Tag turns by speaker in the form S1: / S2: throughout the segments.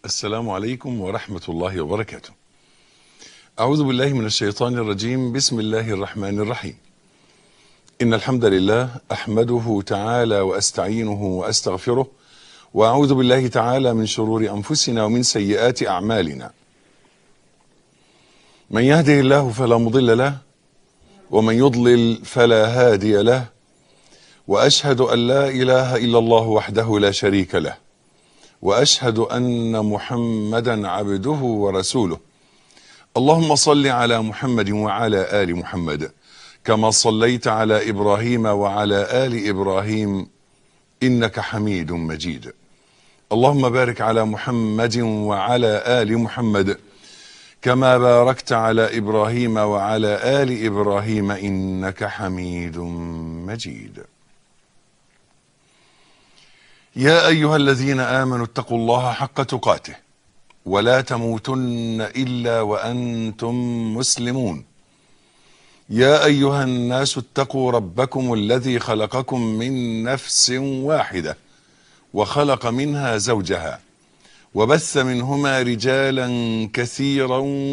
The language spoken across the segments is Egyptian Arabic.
S1: السلام عليكم ورحمة الله وبركاته. أعوذ بالله من الشيطان الرجيم، بسم الله الرحمن الرحيم. إن الحمد لله أحمده تعالى وأستعينه وأستغفره وأعوذ بالله تعالى من شرور أنفسنا ومن سيئات أعمالنا. من يهده الله فلا مضل له ومن يضلل فلا هادي له وأشهد أن لا إله إلا الله وحده لا شريك له. واشهد ان محمدا عبده ورسوله اللهم صل على محمد وعلى ال محمد كما صليت على ابراهيم وعلى ال ابراهيم انك حميد مجيد اللهم بارك على محمد وعلى ال محمد كما باركت على ابراهيم وعلى ال ابراهيم انك حميد مجيد يا ايها الذين امنوا اتقوا الله حق تقاته ولا تموتن الا وانتم مسلمون يا ايها الناس اتقوا ربكم الذي خلقكم من نفس واحده وخلق منها زوجها وبث منهما رجالا كثيرا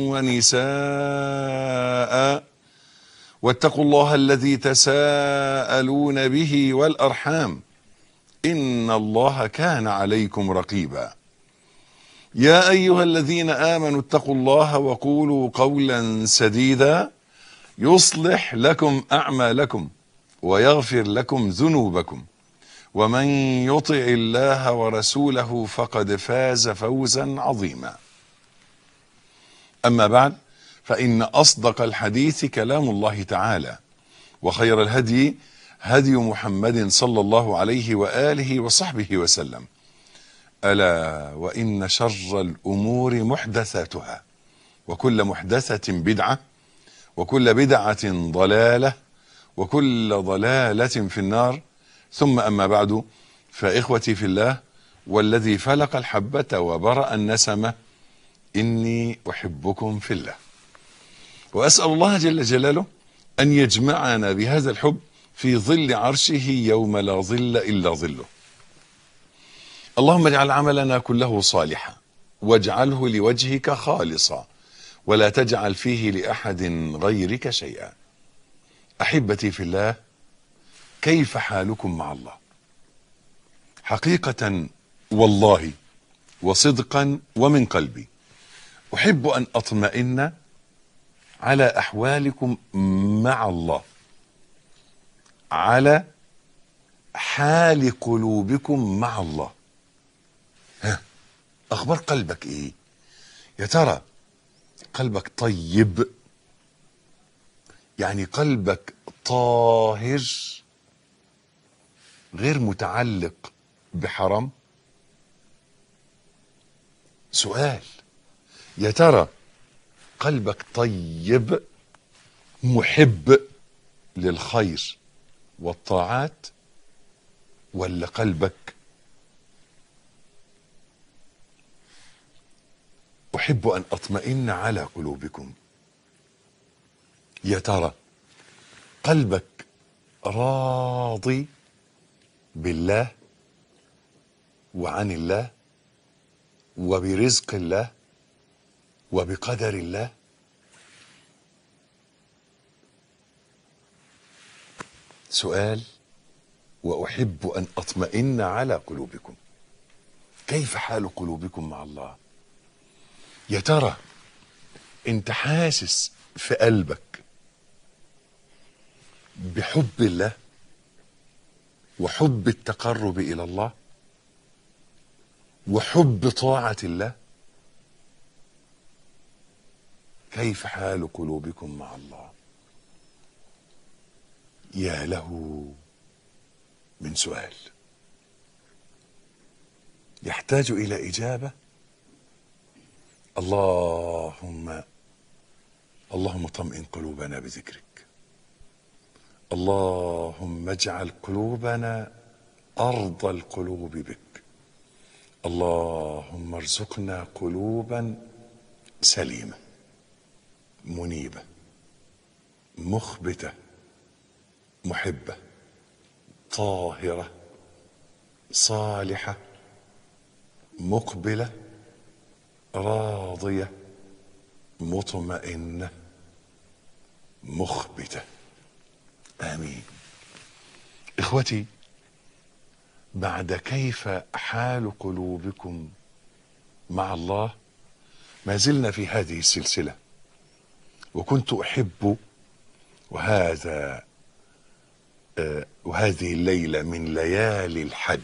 S1: ونساء واتقوا الله الذي تساءلون به والارحام ان الله كان عليكم رقيبا يا ايها الذين امنوا اتقوا الله وقولوا قولا سديدا يصلح لكم اعمالكم ويغفر لكم ذنوبكم ومن يطع الله ورسوله فقد فاز فوزا عظيما اما بعد فان اصدق الحديث كلام الله تعالى وخير الهدي هدي محمد صلى الله عليه واله وصحبه وسلم الا وان شر الامور محدثاتها وكل محدثه بدعه وكل بدعه ضلاله وكل ضلاله في النار ثم اما بعد فاخوتي في الله والذي فلق الحبه وبرا النسمه اني احبكم في الله واسال الله جل جلاله ان يجمعنا بهذا الحب في ظل عرشه يوم لا ظل الا ظله. اللهم اجعل عملنا كله صالحا واجعله لوجهك خالصا ولا تجعل فيه لاحد غيرك شيئا. احبتي في الله كيف حالكم مع الله؟ حقيقه والله وصدقا ومن قلبي احب ان اطمئن على احوالكم مع الله. على حال قلوبكم مع الله ها اخبار قلبك ايه يا ترى قلبك طيب يعني قلبك طاهر غير متعلق بحرام سؤال يا ترى قلبك طيب محب للخير والطاعات ولا قلبك احب ان اطمئن على قلوبكم يا ترى قلبك راضي بالله وعن الله وبرزق الله وبقدر الله سؤال واحب ان اطمئن على قلوبكم كيف حال قلوبكم مع الله يا ترى انت حاسس في قلبك بحب الله وحب التقرب الى الله وحب طاعه الله كيف حال قلوبكم مع الله يا له من سؤال يحتاج الى اجابه اللهم اللهم طمئن قلوبنا بذكرك اللهم اجعل قلوبنا ارض القلوب بك اللهم ارزقنا قلوبا سليمه منيبه مخبته محبه طاهره صالحه مقبله راضيه مطمئنه مخبته امين اخوتي بعد كيف حال قلوبكم مع الله ما زلنا في هذه السلسله وكنت احب وهذا آه، وهذه الليله من ليالي الحج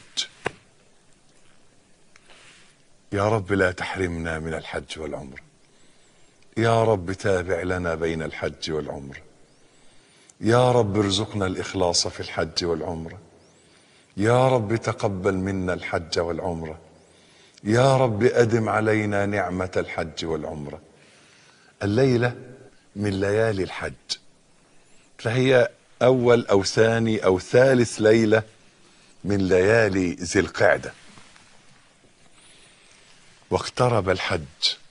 S1: يا رب لا تحرمنا من الحج والعمره يا رب تابع لنا بين الحج والعمره يا رب ارزقنا الاخلاص في الحج والعمره يا رب تقبل منا الحج والعمره يا رب ادم علينا نعمه الحج والعمره الليله من ليالي الحج فهي اول او ثاني او ثالث ليله من ليالي ذي القعده واقترب الحج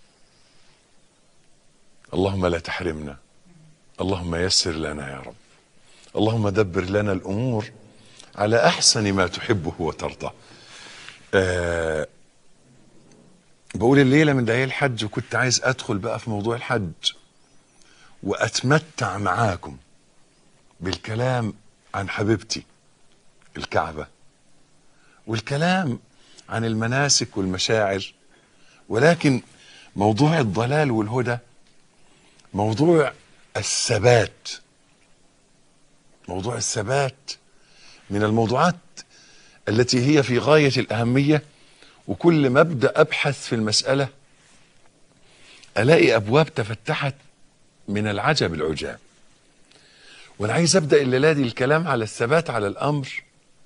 S1: اللهم لا تحرمنا اللهم يسر لنا يا رب اللهم دبر لنا الامور على احسن ما تحبه وترضى آه بقول الليله من ليالي الحج وكنت عايز ادخل بقى في موضوع الحج واتمتع معاكم بالكلام عن حبيبتي الكعبه والكلام عن المناسك والمشاعر ولكن موضوع الضلال والهدى موضوع الثبات موضوع الثبات من الموضوعات التي هي في غايه الاهميه وكل ما ابدا ابحث في المساله الاقي ابواب تفتحت من العجب العجاب وانا عايز ابدا الليله دي الكلام على الثبات على الامر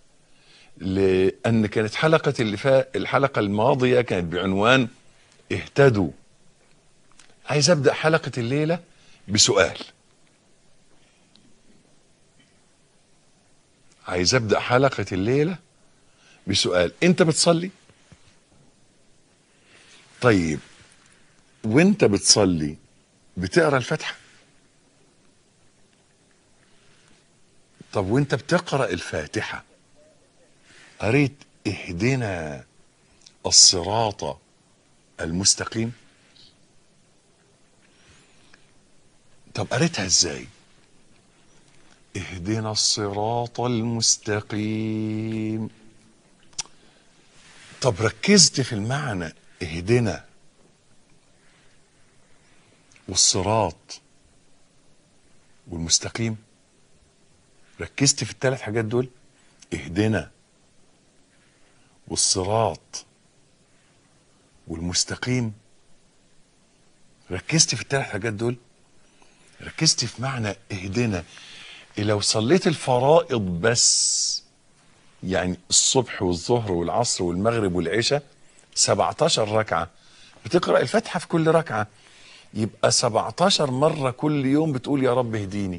S1: لان كانت حلقه اللي فا الحلقه الماضيه كانت بعنوان اهتدوا عايز ابدا حلقه الليله بسؤال عايز ابدا حلقه الليله بسؤال انت بتصلي طيب وانت بتصلي بتقرا الفاتحه طب وانت بتقرا الفاتحه قريت اهدنا الصراط المستقيم طب قريتها ازاي اهدنا الصراط المستقيم طب ركزت في المعنى اهدنا والصراط والمستقيم ركزت في الثلاث حاجات دول اهدنا والصراط والمستقيم ركزت في الثلاث حاجات دول ركزت في معنى اهدنا لو صليت الفرائض بس يعني الصبح والظهر والعصر والمغرب والعشاء 17 ركعة بتقرأ الفاتحة في كل ركعة يبقى 17 مرة كل يوم بتقول يا رب اهديني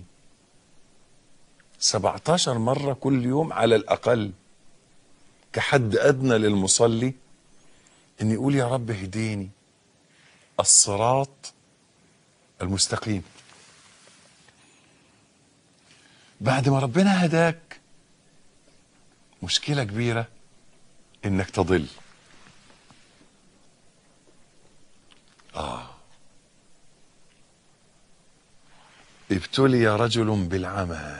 S1: 17 مرة كل يوم على الأقل كحد أدنى للمصلي إن يقول يا رب اهديني الصراط المستقيم بعد ما ربنا هداك مشكلة كبيرة إنك تضل آه ابتلي رجل بالعمى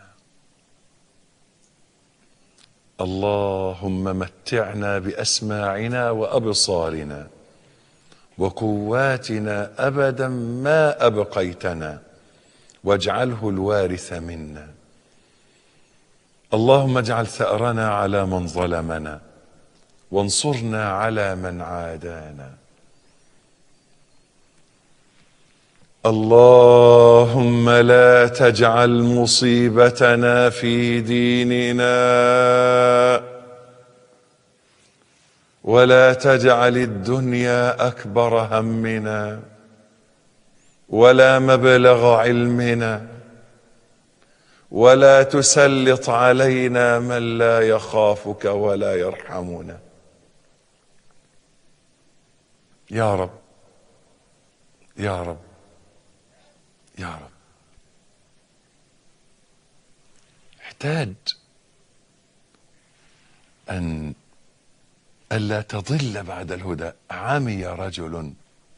S1: اللهم متعنا باسماعنا وابصارنا وقواتنا ابدا ما ابقيتنا واجعله الوارث منا اللهم اجعل ثارنا على من ظلمنا وانصرنا على من عادانا اللهم لا تجعل مصيبتنا في ديننا ولا تجعل الدنيا اكبر همنا ولا مبلغ علمنا ولا تسلط علينا من لا يخافك ولا يرحمنا يا رب يا رب يا رب احتاج ان ألا تضل بعد الهدى عمي رجل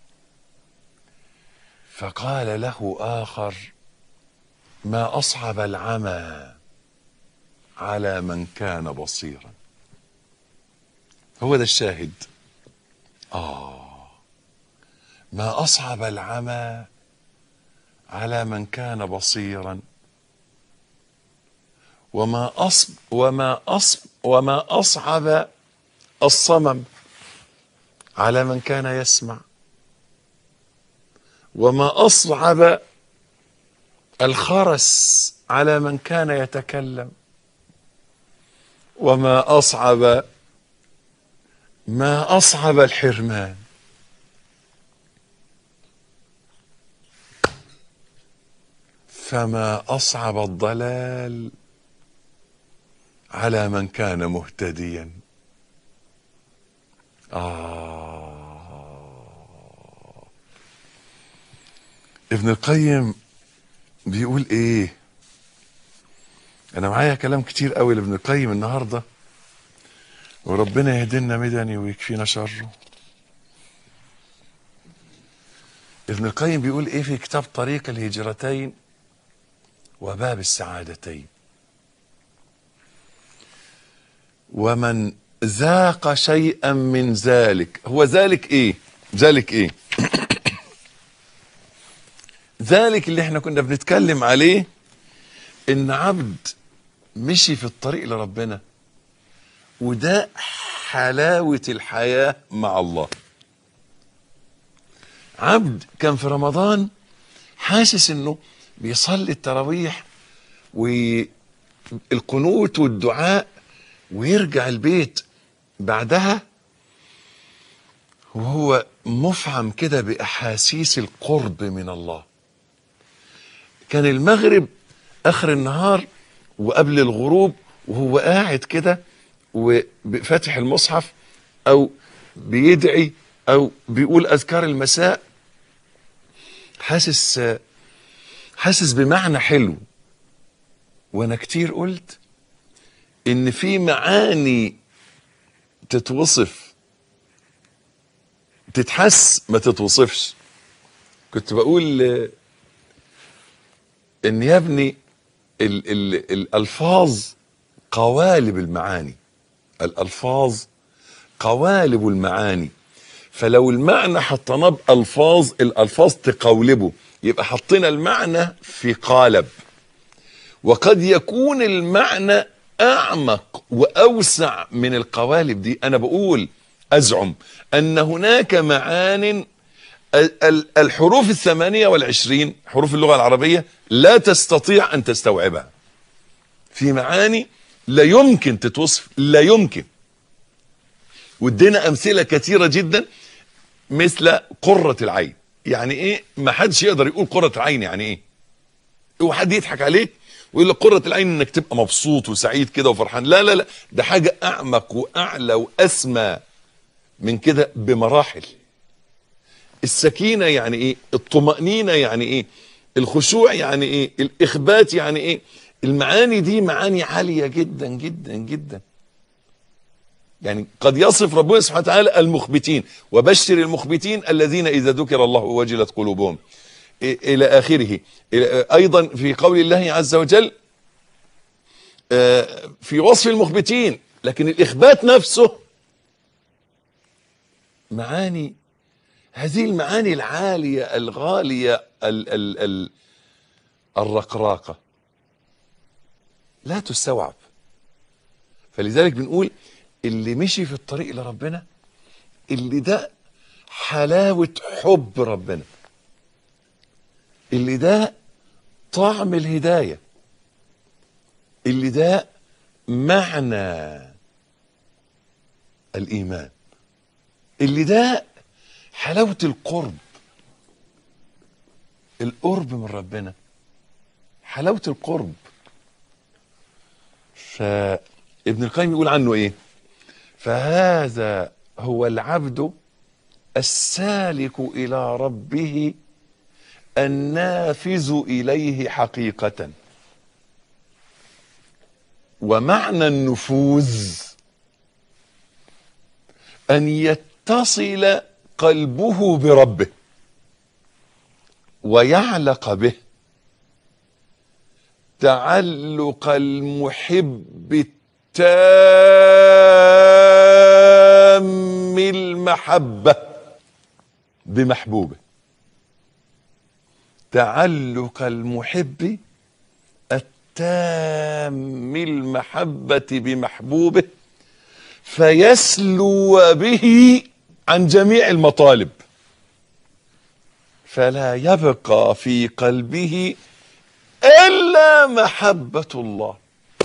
S1: فقال له آخر ما أصعب العمى على من كان بصيرا هو ده الشاهد آه ما أصعب العمى على من كان بصيرا وما أصب وما أصب وما أصعب الصمم على من كان يسمع وما أصعب الخرس على من كان يتكلم وما أصعب ما أصعب الحرمان فما أصعب الضلال على من كان مهتديا آه ابن القيم بيقول ايه انا معايا كلام كتير قوي لابن القيم النهارده وربنا يهدينا مدني ويكفينا شره ابن القيم بيقول ايه في كتاب طريق الهجرتين وباب السعادتين ومن ذاق شيئا من ذلك هو ذلك ايه ذلك ايه ذلك اللي احنا كنا بنتكلم عليه ان عبد مشي في الطريق لربنا وده حلاوة الحياة مع الله عبد كان في رمضان حاسس انه بيصلي التراويح والقنوت والدعاء ويرجع البيت بعدها وهو مفعم كده بأحاسيس القرب من الله كان المغرب آخر النهار وقبل الغروب وهو قاعد كده وفاتح المصحف أو بيدعي أو بيقول أذكار المساء حاسس حاسس بمعنى حلو وانا كتير قلت ان في معاني تتوصف تتحس ما تتوصفش كنت بقول ان يا ابني ال ال الالفاظ قوالب المعاني الالفاظ قوالب المعاني فلو المعنى حطيناه بالفاظ الالفاظ تقولبه يبقى حطينا المعنى في قالب وقد يكون المعنى اعمق واوسع من القوالب دي انا بقول ازعم ان هناك معان الحروف الثمانية والعشرين حروف اللغة العربية لا تستطيع ان تستوعبها في معاني لا يمكن تتوصف لا يمكن وادينا امثلة كثيرة جدا مثل قرة العين يعني ايه ما حدش يقدر يقول قرة العين يعني ايه هو حد يضحك عليك ويقول لك قرة العين انك تبقى مبسوط وسعيد كده وفرحان لا لا لا ده حاجة اعمق واعلى واسمى من كده بمراحل السكينة يعني ايه الطمأنينة يعني ايه الخشوع يعني ايه الاخبات يعني ايه المعاني دي معاني عالية جدا جدا جدا يعني قد يصف ربنا سبحانه وتعالى المخبتين وبشر المخبتين الذين إذا ذكر الله وجلت قلوبهم إلى آخره أيضا في قول الله عز وجل في وصف المخبتين لكن الإخبات نفسه معاني هذه المعاني العالية الغالية ال ال ال الرقراقة لا تستوعب فلذلك بنقول اللي مشي في الطريق لربنا اللي ده حلاوة حب ربنا اللي ده طعم الهداية اللي ده معنى الإيمان اللي ده حلاوة القرب القرب من ربنا حلاوة القرب فابن القيم يقول عنه ايه فهذا هو العبد السالك الى ربه النافذ اليه حقيقه ومعنى النفوذ ان يتصل قلبه بربه ويعلق به تعلق المحب التام المحبه بمحبوبه تعلق المحب التام المحبه بمحبوبه فيسلو به عن جميع المطالب فلا يبقى في قلبه الا محبه الله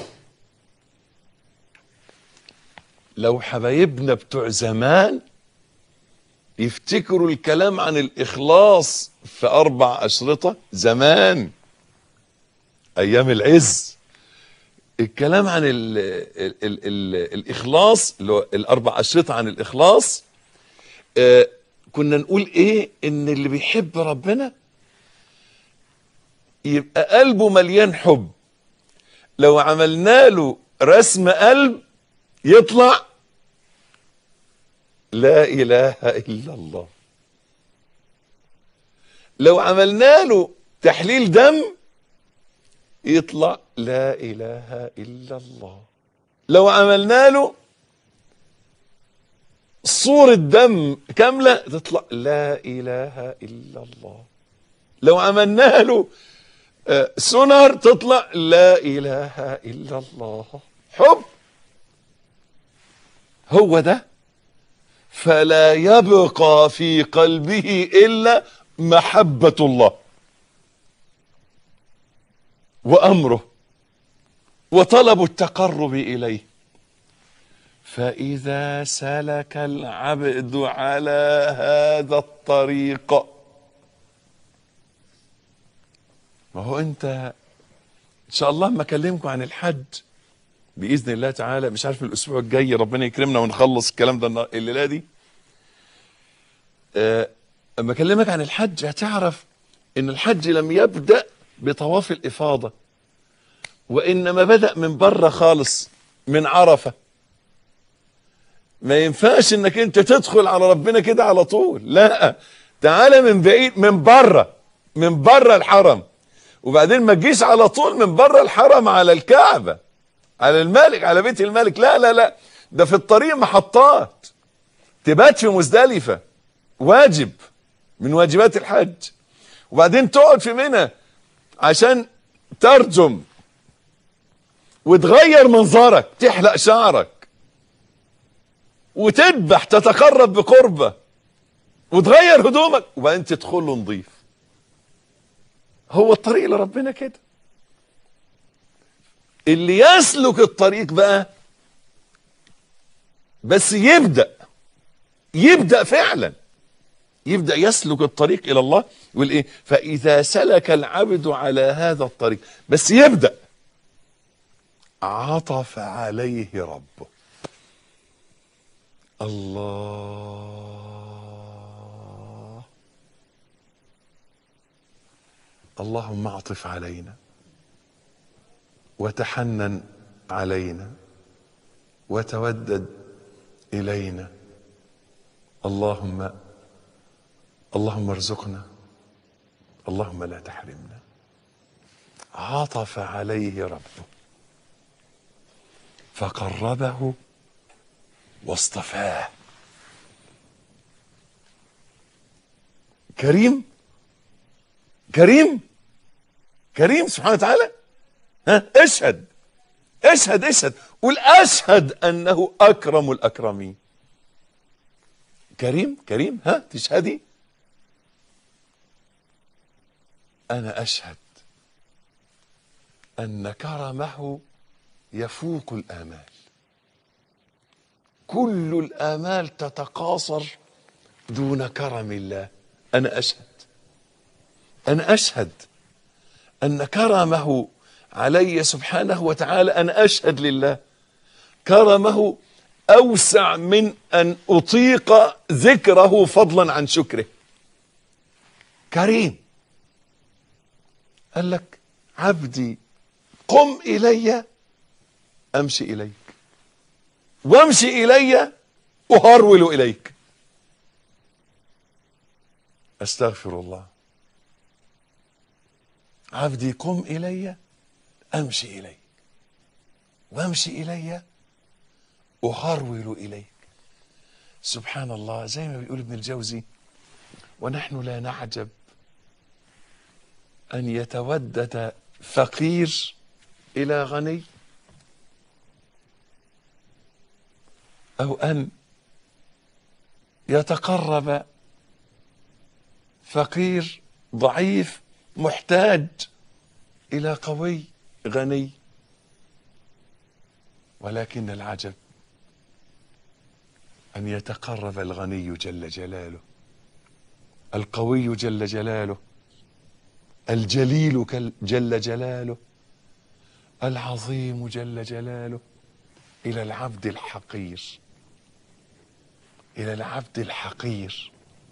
S1: لو حبايبنا بتوع زمان يفتكروا الكلام عن الاخلاص في اربع اشرطه زمان ايام العز الكلام عن ال ال ال ال الاخلاص اللي هو الاربع اشرطه عن الاخلاص آه كنا نقول ايه ان اللي بيحب ربنا يبقى قلبه مليان حب لو عملنا له رسم قلب يطلع لا اله الا الله لو عملنا له تحليل دم يطلع لا اله الا الله لو عملنا له صورة دم كاملة تطلع لا اله الا الله لو عملنا له آه، سونار تطلع لا اله الا الله حب هو ده فلا يبقى في قلبه الا محبه الله وامره وطلب التقرب اليه فاذا سلك العبد على هذا الطريق ما هو انت ان شاء الله ما اكلمكم عن الحج باذن الله تعالى مش عارف الاسبوع الجاي ربنا يكرمنا ونخلص الكلام ده النا- الليله دي آه، اما اكلمك عن الحج هتعرف ان الحج لم يبدا بطواف الافاضه وانما بدا من بره خالص من عرفه ما ينفعش انك انت تدخل على ربنا كده على طول لا تعالى من بعيد من بره من بره الحرم وبعدين ما تجيش على طول من بره الحرم على الكعبه على الملك على بيت الملك لا لا لا ده في الطريق محطات تبات في مزدلفه واجب من واجبات الحج وبعدين تقعد في منى عشان ترجم وتغير منظرك تحلق شعرك وتذبح تتقرب بقربه وتغير هدومك وبعدين تدخل له نظيف هو الطريق لربنا كده اللي يسلك الطريق بقى بس يبدأ يبدأ فعلا يبدأ يسلك الطريق إلى الله يقول إيه فإذا سلك العبد على هذا الطريق بس يبدأ عطف عليه ربه الله اللهم اعطف علينا وتحنن علينا وتودد الينا اللهم اللهم ارزقنا اللهم لا تحرمنا عطف عليه ربه فقربه واصطفاه كريم كريم كريم سبحانه وتعالى ها اشهد اشهد اشهد قول اشهد انه اكرم الاكرمين كريم كريم ها تشهدي انا اشهد ان كرمه يفوق الامال كل الامال تتقاصر دون كرم الله انا اشهد انا اشهد ان كرمه علي سبحانه وتعالى انا اشهد لله كرمه اوسع من ان اطيق ذكره فضلا عن شكره كريم قال لك عبدي قم الي امشي اليك وامشي الي أهرول إليك أستغفر الله عبدي قم إلي أمشي إليك وأمشي إلي أهرول إليك سبحان الله زي ما بيقول ابن الجوزي ونحن لا نعجب أن يتودد فقير إلى غني أو أن يتقرب فقير ضعيف محتاج إلى قوي غني ولكن العجب أن يتقرب الغني جل جلاله القوي جل جلاله الجليل كل- جل جلاله العظيم جل جلاله إلى العبد الحقير إلى العبد الحقير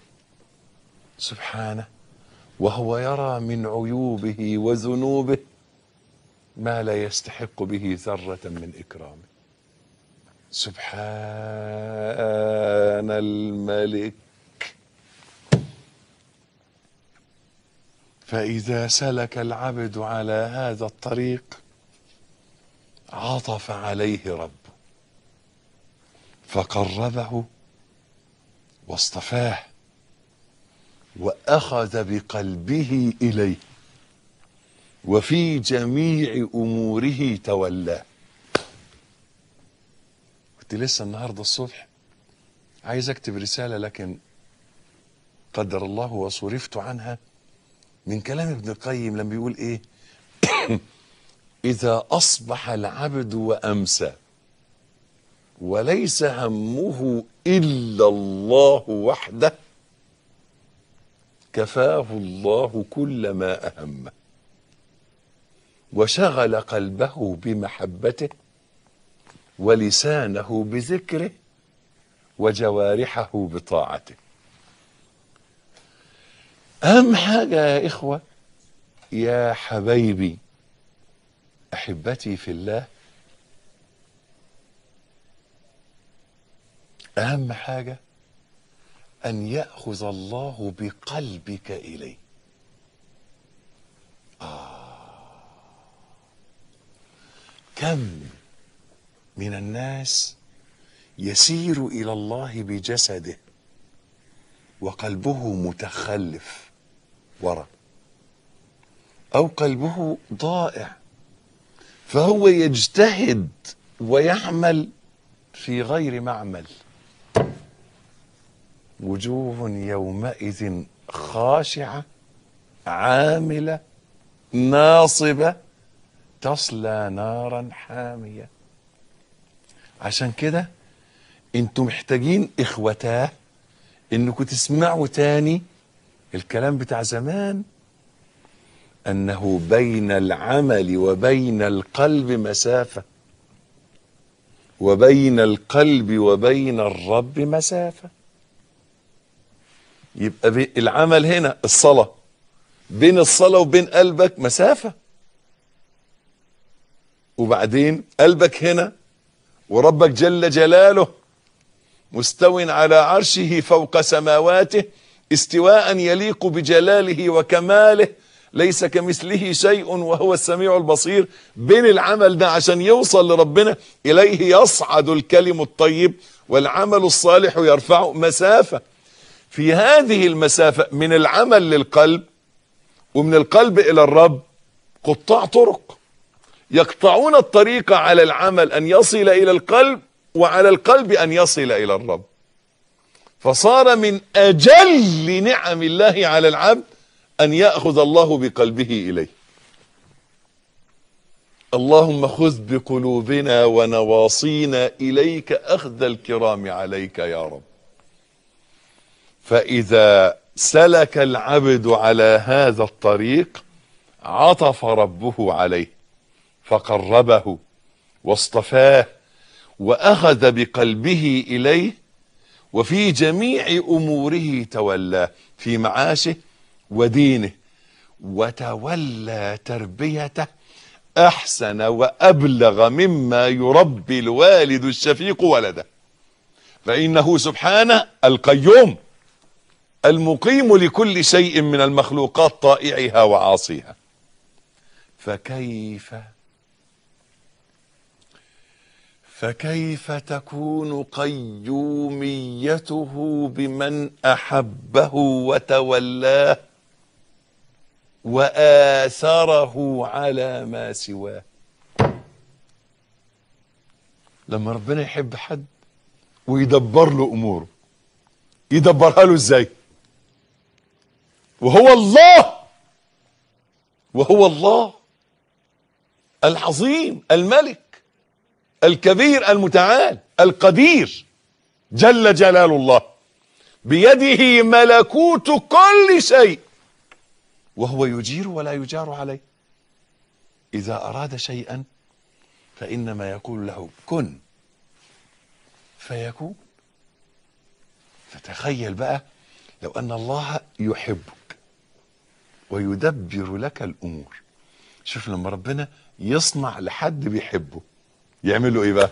S1: سبحانه وهو يرى من عيوبه وذنوبه ما لا يستحق به ذرة من إكرامه سبحان الملك فإذا سلك العبد على هذا الطريق عطف عليه ربه فقربه واصطفاه واخذ بقلبه اليه وفي جميع اموره تولاه كنت لسه النهارده الصبح عايز اكتب رساله لكن قدر الله وصرفت عنها من كلام ابن القيم لما بيقول ايه اذا اصبح العبد وامسى وليس همه الا الله وحده كفاه الله كل ما اهمه وشغل قلبه بمحبته ولسانه بذكره وجوارحه بطاعته اهم حاجه يا اخوه يا حبايبي احبتي في الله اهم حاجه ان ياخذ الله بقلبك اليه آه. كم من الناس يسير الى الله بجسده وقلبه متخلف ورا او قلبه ضائع فهو يجتهد ويعمل في غير معمل وجوه يومئذ خاشعه عامله ناصبه تصلى نارا حاميه عشان كده انتوا محتاجين اخوتاه انكم تسمعوا تاني الكلام بتاع زمان انه بين العمل وبين القلب مسافه وبين القلب وبين الرب مسافه يبقى بي- العمل هنا الصلاه بين الصلاه وبين قلبك مسافه وبعدين قلبك هنا وربك جل جلاله مستو على عرشه فوق سماواته استواء يليق بجلاله وكماله ليس كمثله شيء وهو السميع البصير بين العمل ده عشان يوصل لربنا إليه يصعد الكلم الطيب والعمل الصالح يرفعه مسافة في هذه المسافة من العمل للقلب ومن القلب إلى الرب قطاع طرق يقطعون الطريق على العمل أن يصل إلى القلب وعلى القلب أن يصل إلى الرب فصار من أجل نعم الله على العبد أن يأخذ الله بقلبه إليه اللهم خذ بقلوبنا ونواصينا إليك أخذ الكرام عليك يا رب فإذا سلك العبد على هذا الطريق عطف ربه عليه فقربه واصطفاه واخذ بقلبه اليه وفي جميع اموره تولاه في معاشه ودينه وتولى تربيته احسن وابلغ مما يربي الوالد الشفيق ولده فإنه سبحانه القيوم المقيم لكل شيء من المخلوقات طائعها وعاصيها فكيف فكيف تكون قيوميته بمن احبه وتولاه واثره على ما سواه لما ربنا يحب حد ويدبر له اموره يدبرها له ازاي وهو الله وهو الله العظيم الملك الكبير المتعال القدير جل جلال الله بيده ملكوت كل شيء وهو يجير ولا يجار عليه اذا اراد شيئا فانما يقول له كن فيكون فتخيل بقى لو ان الله يحبك ويدبر لك الامور شوف لما ربنا يصنع لحد بيحبه يعمل له ايه بقى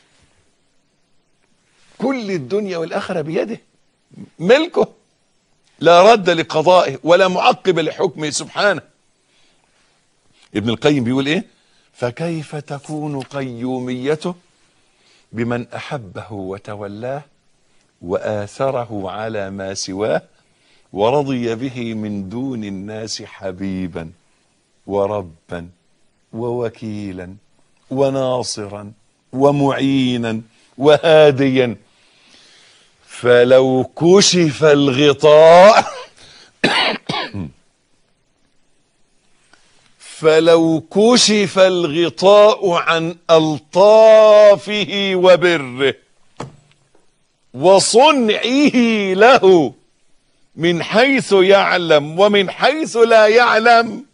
S1: كل الدنيا والاخره بيده ملكه لا رد لقضائه ولا معقب لحكمه سبحانه ابن القيم بيقول ايه فكيف تكون قيوميته بمن احبه وتولاه واثره على ما سواه ورضي به من دون الناس حبيبا وربا ووكيلا وناصرا ومعينا وهاديا فلو كشف الغطاء فلو كشف الغطاء عن الطافه وبره وصنعه له من حيث يعلم ومن حيث لا يعلم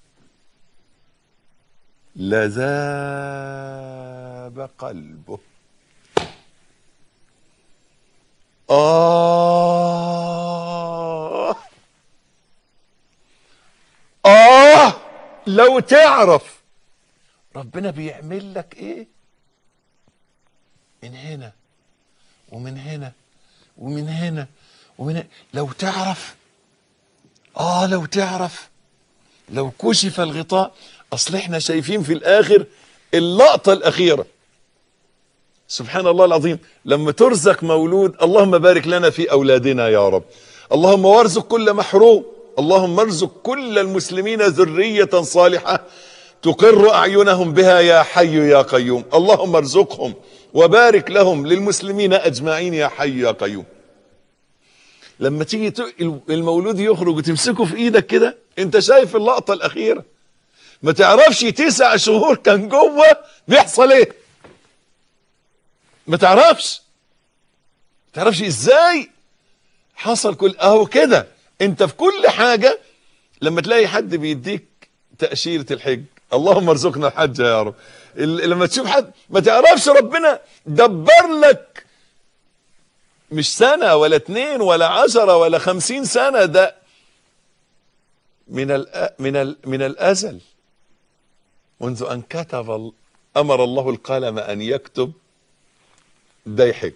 S1: لذاب قلبه آه آه لو تعرف ربنا بيعمل لك إيه من هنا ومن هنا ومن هنا ومن هنا. لو تعرف آه لو تعرف لو كشف الغطاء أصل إحنا شايفين في الآخر اللقطة الأخيرة سبحان الله العظيم لما ترزق مولود اللهم بارك لنا في أولادنا يا رب اللهم وارزق كل محروم اللهم ارزق كل المسلمين ذرية صالحة تقر أعينهم بها يا حي يا قيوم اللهم ارزقهم وبارك لهم للمسلمين أجمعين يا حي يا قيوم لما تيجي ت- المولود يخرج وتمسكه في ايدك كده انت شايف اللقطة الأخيرة ما تعرفش تسع شهور كان جوه بيحصل ايه ما تعرفش ما تعرفش ازاي حصل كل اهو كده انت في كل حاجة لما تلاقي حد بيديك تأشيرة الحج اللهم ارزقنا الحج يا رب ال- لما تشوف حد ما تعرفش ربنا دبر لك مش سنة ولا اتنين ولا عشرة ولا خمسين سنة ده من ال من ال من الأزل منذ أن كتب ال- أمر الله القلم أن يكتب ده يحج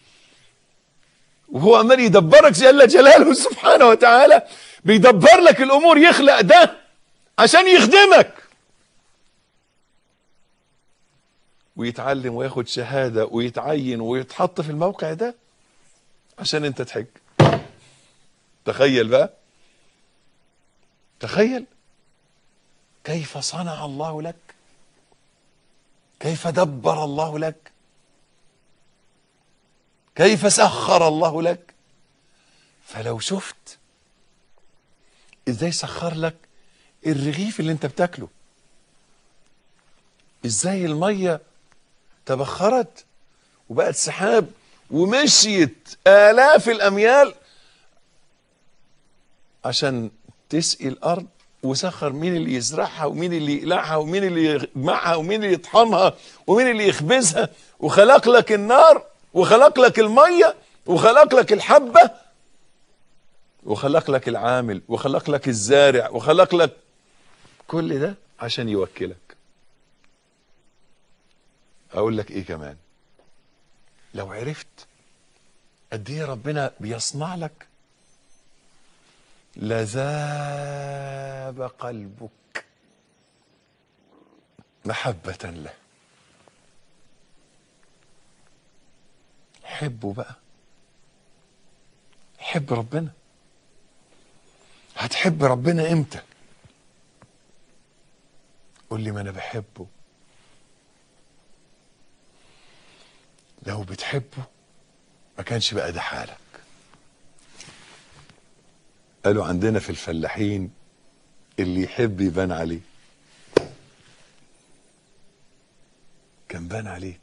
S1: وهو عمال يدبرك جل جلاله سبحانه وتعالى بيدبر لك الأمور يخلق ده عشان يخدمك ويتعلم وياخد شهادة ويتعين ويتحط في الموقع ده عشان انت تحج تخيل بقى تخيل كيف صنع الله لك كيف دبر الله لك كيف سخر الله لك فلو شفت ازاي سخر لك الرغيف اللي انت بتاكله ازاي الميه تبخرت وبقت سحاب ومشيت آلاف الأميال عشان تسقي الأرض وسخر مين اللي يزرعها ومين اللي يقلعها ومين اللي يجمعها ومين اللي يطحنها ومين اللي يخبزها وخلق لك النار وخلق لك المية وخلق لك الحبة وخلق لك العامل وخلق لك الزارع وخلق لك كل ده عشان يوكلك اقول لك ايه كمان لو عرفت قد ايه ربنا بيصنع لك لذاب قلبك محبة له حبه بقى حب ربنا هتحب ربنا امتى قول لي ما انا بحبه لو بتحبه ما كانش بقى ده حالك قالوا عندنا في الفلاحين اللي يحب يبان عليه كان بان عليك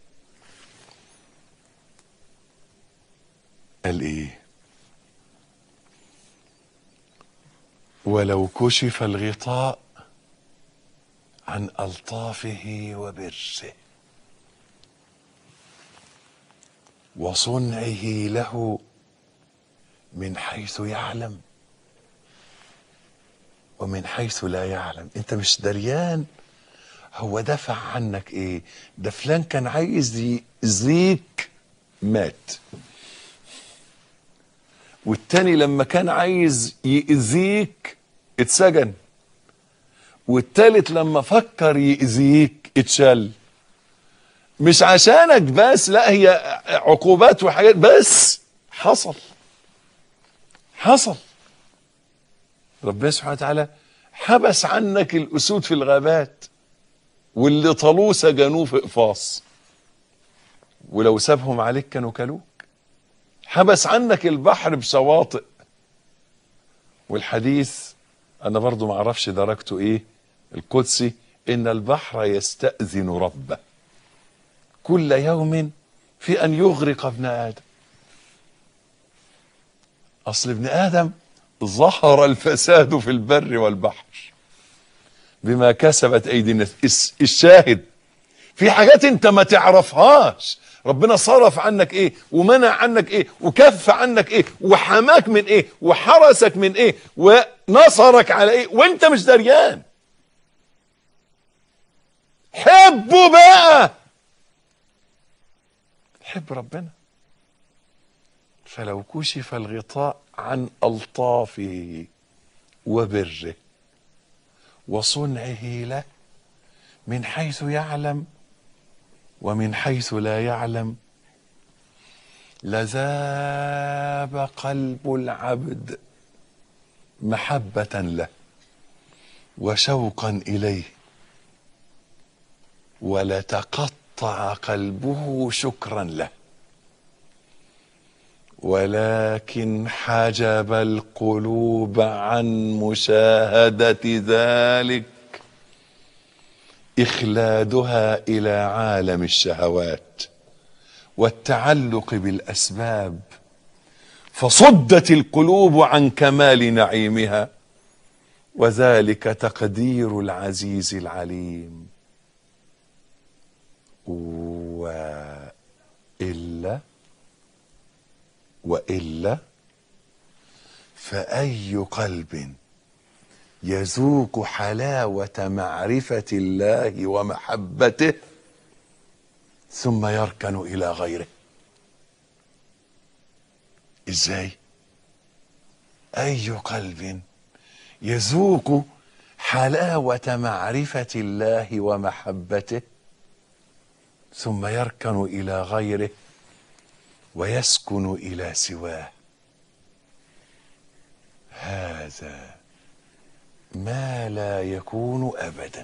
S1: قال ايه ولو كشف الغطاء عن الطافه وبره وصنعه له من حيث يعلم ومن حيث لا يعلم انت مش دريان هو دفع عنك ايه ده فلان كان عايز يأذيك مات والتاني لما كان عايز يأذيك اتسجن والتالت لما فكر يأذيك اتشل مش عشانك بس لا هي عقوبات وحاجات بس حصل حصل ربنا سبحانه وتعالى حبس عنك الاسود في الغابات واللي طالوه سجنوه في اقفاص ولو سابهم عليك كانوا كلوك حبس عنك البحر بشواطئ والحديث انا برضو ما اعرفش درجته ايه القدسي ان البحر يستأذن ربه كل يوم في ان يغرق ابن ادم اصل ابن ادم ظهر الفساد في البر والبحر بما كسبت ايدي الناس الشاهد في حاجات انت ما تعرفهاش ربنا صرف عنك ايه ومنع عنك ايه وكف عنك ايه وحماك من ايه وحرسك من ايه ونصرك على ايه وانت مش دريان حبه بقى حب ربنا فلو كشف الغطاء عن الطافه وبره وصنعه له من حيث يعلم ومن حيث لا يعلم لذاب قلب العبد محبه له وشوقا اليه ولتقطع قلبه شكرا له ولكن حجب القلوب عن مشاهده ذلك اخلادها الى عالم الشهوات والتعلق بالاسباب فصدت القلوب عن كمال نعيمها وذلك تقدير العزيز العليم والا والا فاي قلب يذوق حلاوه معرفه الله ومحبته ثم يركن الى غيره ازاي اي قلب يذوق حلاوه معرفه الله ومحبته ثم يركن الى غيره ويسكن الى سواه هذا ما لا يكون ابدا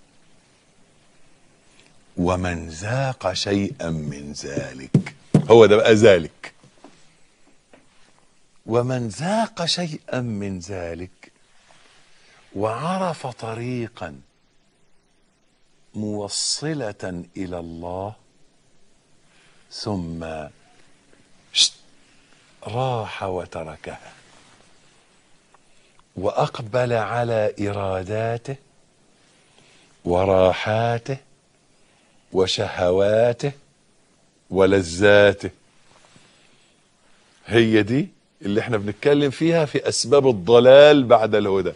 S1: ومن ذاق شيئا من ذلك هو ده بقى ذلك ومن ذاق شيئا من ذلك وعرف طريقا موصله الى الله ثم راح وتركها واقبل على اراداته وراحاته وشهواته ولذاته هي دي اللي احنا بنتكلم فيها في اسباب الضلال بعد الهدى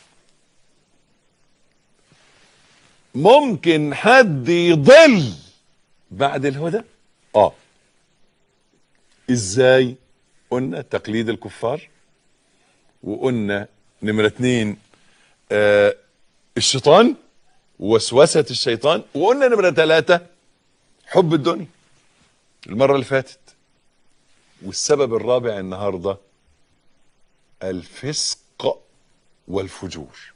S1: ممكن حد يضل بعد الهدى اه ازاي قلنا تقليد الكفار وقلنا نمرة اتنين آه الشيطان وسوسة الشيطان وقلنا نمرة ثلاثة حب الدنيا المرة اللي فاتت والسبب الرابع النهاردة الفسق والفجور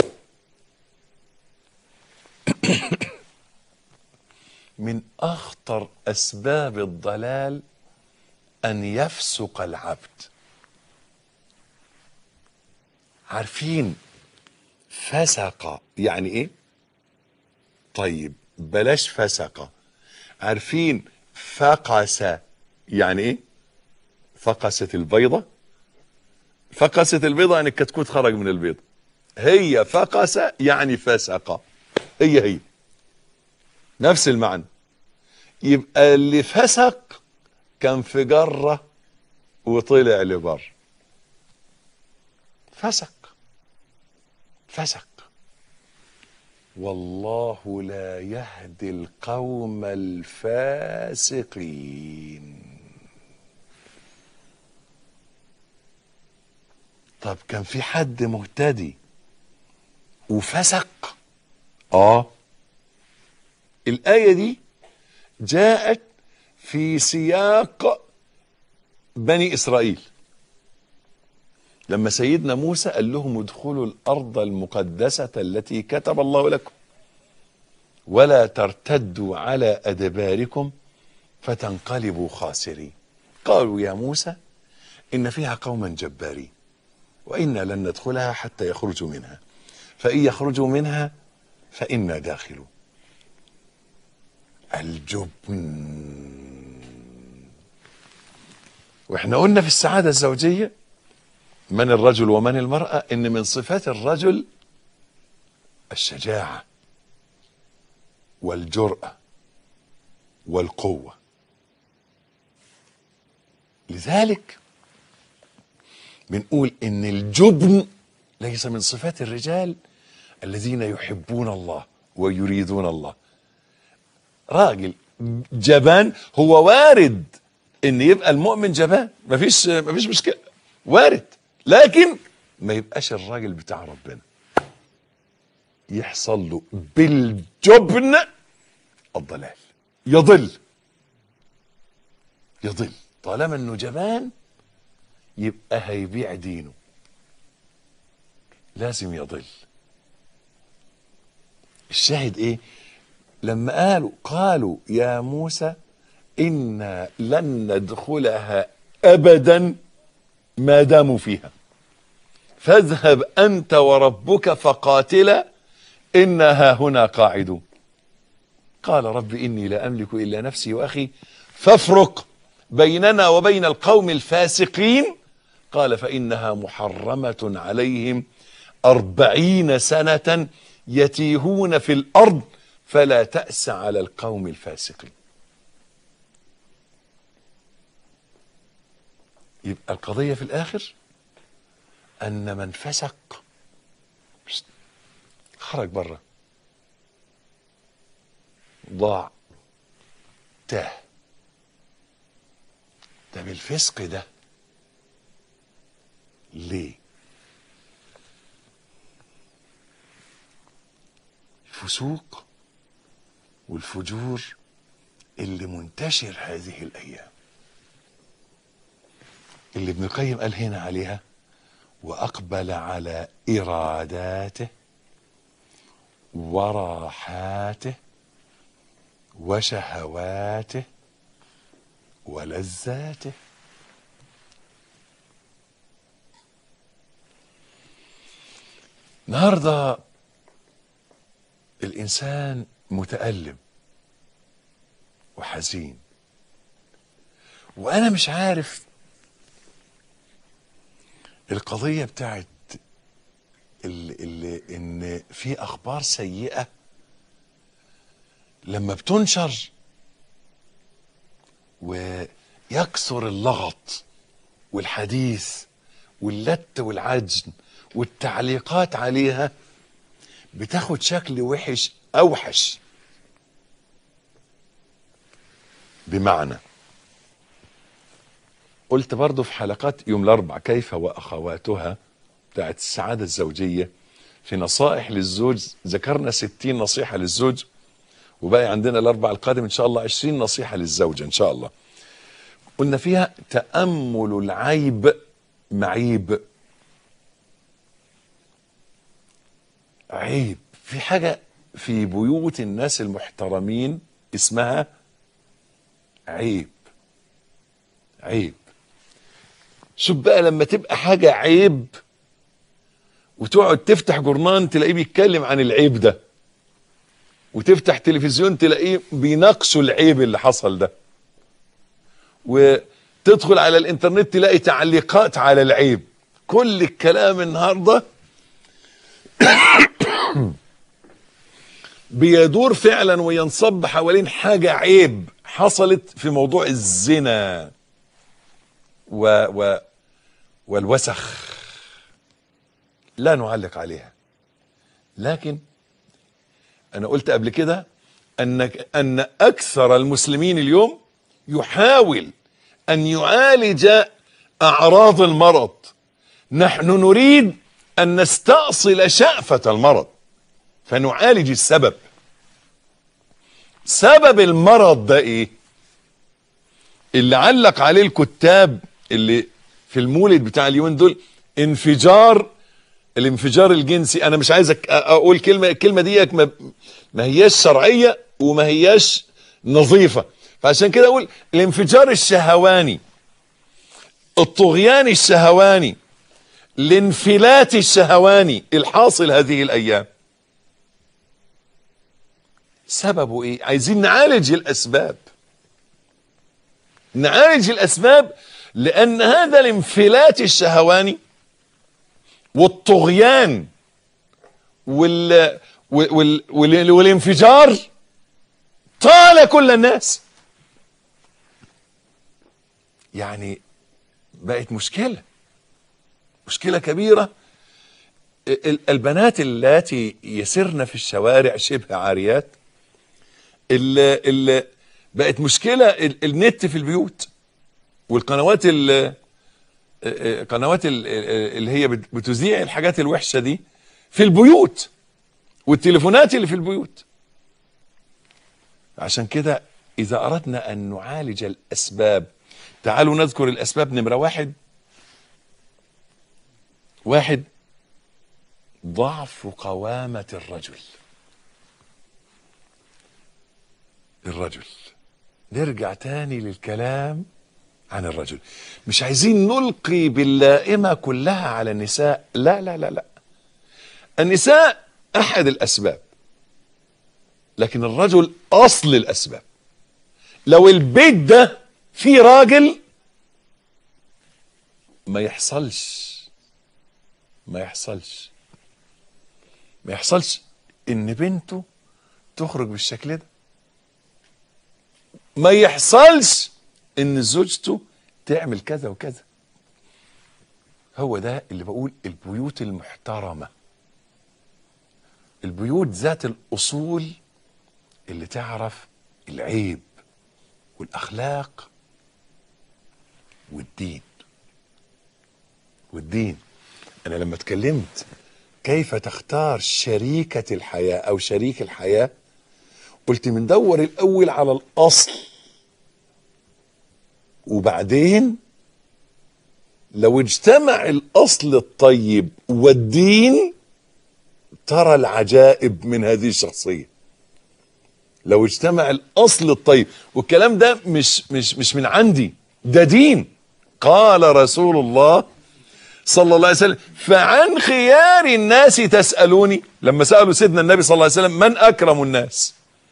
S1: من أخطر أسباب الضلال أن يفسق العبد عارفين فسق يعني ايه طيب بلاش فسق عارفين فقس يعني ايه فقست البيضة فقست البيضة يعني الكتكوت خرج من البيضة هي فقس يعني فسق هي هي نفس المعنى يبقى اللي فسق كان في جرة وطلع لبر فسق فسق والله لا يهدي القوم الفاسقين طب كان في حد مهتدي وفسق اه الآية دي جاءت في سياق بني إسرائيل لما سيدنا موسى قال لهم ادخلوا الأرض المقدسة التي كتب الله لكم ولا ترتدوا على أدباركم فتنقلبوا خاسرين قالوا يا موسى إن فيها قوما جبارين وإنا لن ندخلها حتى يخرجوا منها فإن يخرجوا منها فإنا داخلون الجبن واحنا قلنا في السعادة الزوجية من الرجل ومن المرأة ان من صفات الرجل الشجاعة والجرأة والقوة لذلك بنقول ان الجبن ليس من صفات الرجال الذين يحبون الله ويريدون الله راجل جبان هو وارد ان يبقى المؤمن جبان مفيش مفيش مشكله وارد لكن ما يبقاش الراجل بتاع ربنا يحصل له بالجبن الضلال يضل يضل طالما انه جبان يبقى هيبيع دينه لازم يضل الشاهد ايه لما قالوا قالوا يا موسى إنا لن ندخلها أبدا ما داموا فيها فاذهب أنت وربك فقاتلا إنها هنا قاعدون قال رب إني لا أملك إلا نفسي وأخي فافرق بيننا وبين القوم الفاسقين قال فإنها محرمة عليهم أربعين سنة يتيهون في الأرض فلا تأس على القوم الفاسقين يبقى القضية في الآخر أن من فسق خرج بره ضاع تاه ده بالفسق ده ليه الفسوق والفجور اللي منتشر هذه الايام اللي ابن القيم قال هنا عليها واقبل على اراداته وراحاته وشهواته ولذاته النهارده الانسان متالم وحزين وانا مش عارف القضيه بتاعت اللي, اللي ان في اخبار سيئه لما بتنشر ويكثر اللغط والحديث واللت والعجن والتعليقات عليها بتاخد شكل وحش اوحش بمعنى قلت برضو في حلقات يوم الاربع كيف واخواتها بتاعت السعاده الزوجيه في نصائح للزوج ذكرنا 60 نصيحه للزوج وباقي عندنا الاربع القادم ان شاء الله 20 نصيحه للزوجه ان شاء الله قلنا فيها تامل العيب معيب عيب في حاجه في بيوت الناس المحترمين اسمها عيب عيب شوف بقى لما تبقى حاجة عيب وتقعد تفتح جورنان تلاقيه بيتكلم عن العيب ده وتفتح تلفزيون تلاقيه بيناقشوا العيب اللي حصل ده وتدخل على الانترنت تلاقي تعليقات على العيب كل الكلام النهارده بيدور فعلا وينصب حوالين حاجة عيب حصلت في موضوع الزنا و و والوسخ لا نعلق عليها لكن انا قلت قبل كده ان ان اكثر المسلمين اليوم يحاول ان يعالج اعراض المرض نحن نريد ان نستأصل شأفة المرض فنعالج السبب سبب المرض ده ايه اللي علق عليه الكتاب اللي في المولد بتاع اليومين دول انفجار الانفجار الجنسي انا مش عايز اقول كلمه الكلمه دي ما, ما هياش شرعيه وما هياش نظيفه فعشان كده اقول الانفجار الشهواني الطغيان الشهواني الانفلات الشهواني الحاصل هذه الايام سببه ايه عايزين نعالج الاسباب نعالج الاسباب لان هذا الانفلات الشهواني والطغيان وال وال وال والانفجار طال كل الناس يعني بقت مشكله مشكله كبيره البنات اللاتي يسرن في الشوارع شبه عاريات اللي, اللي بقت مشكله النت في البيوت والقنوات ال قنوات اللي هي بتذيع الحاجات الوحشه دي في البيوت والتليفونات اللي في البيوت عشان كده اذا اردنا ان نعالج الاسباب تعالوا نذكر الاسباب نمره واحد واحد ضعف قوامه الرجل الرجل نرجع تاني للكلام عن الرجل مش عايزين نلقي باللائمة كلها على النساء لا لا لا لا النساء أحد الأسباب لكن الرجل أصل الأسباب لو البيت ده فيه راجل ما يحصلش ما يحصلش ما يحصلش ان بنته تخرج بالشكل ده ما يحصلش ان زوجته تعمل كذا وكذا هو ده اللي بقول البيوت المحترمة البيوت ذات الأصول اللي تعرف العيب والأخلاق والدين والدين أنا لما اتكلمت كيف تختار شريكة الحياة أو شريك الحياة قلت مندور الأول على الأصل وبعدين لو اجتمع الاصل الطيب والدين ترى العجائب من هذه الشخصيه لو اجتمع الاصل الطيب والكلام ده مش مش مش من عندي ده دين قال رسول الله صلى الله عليه وسلم فعن خيار الناس تسالوني لما سالوا سيدنا النبي صلى الله عليه وسلم من اكرم الناس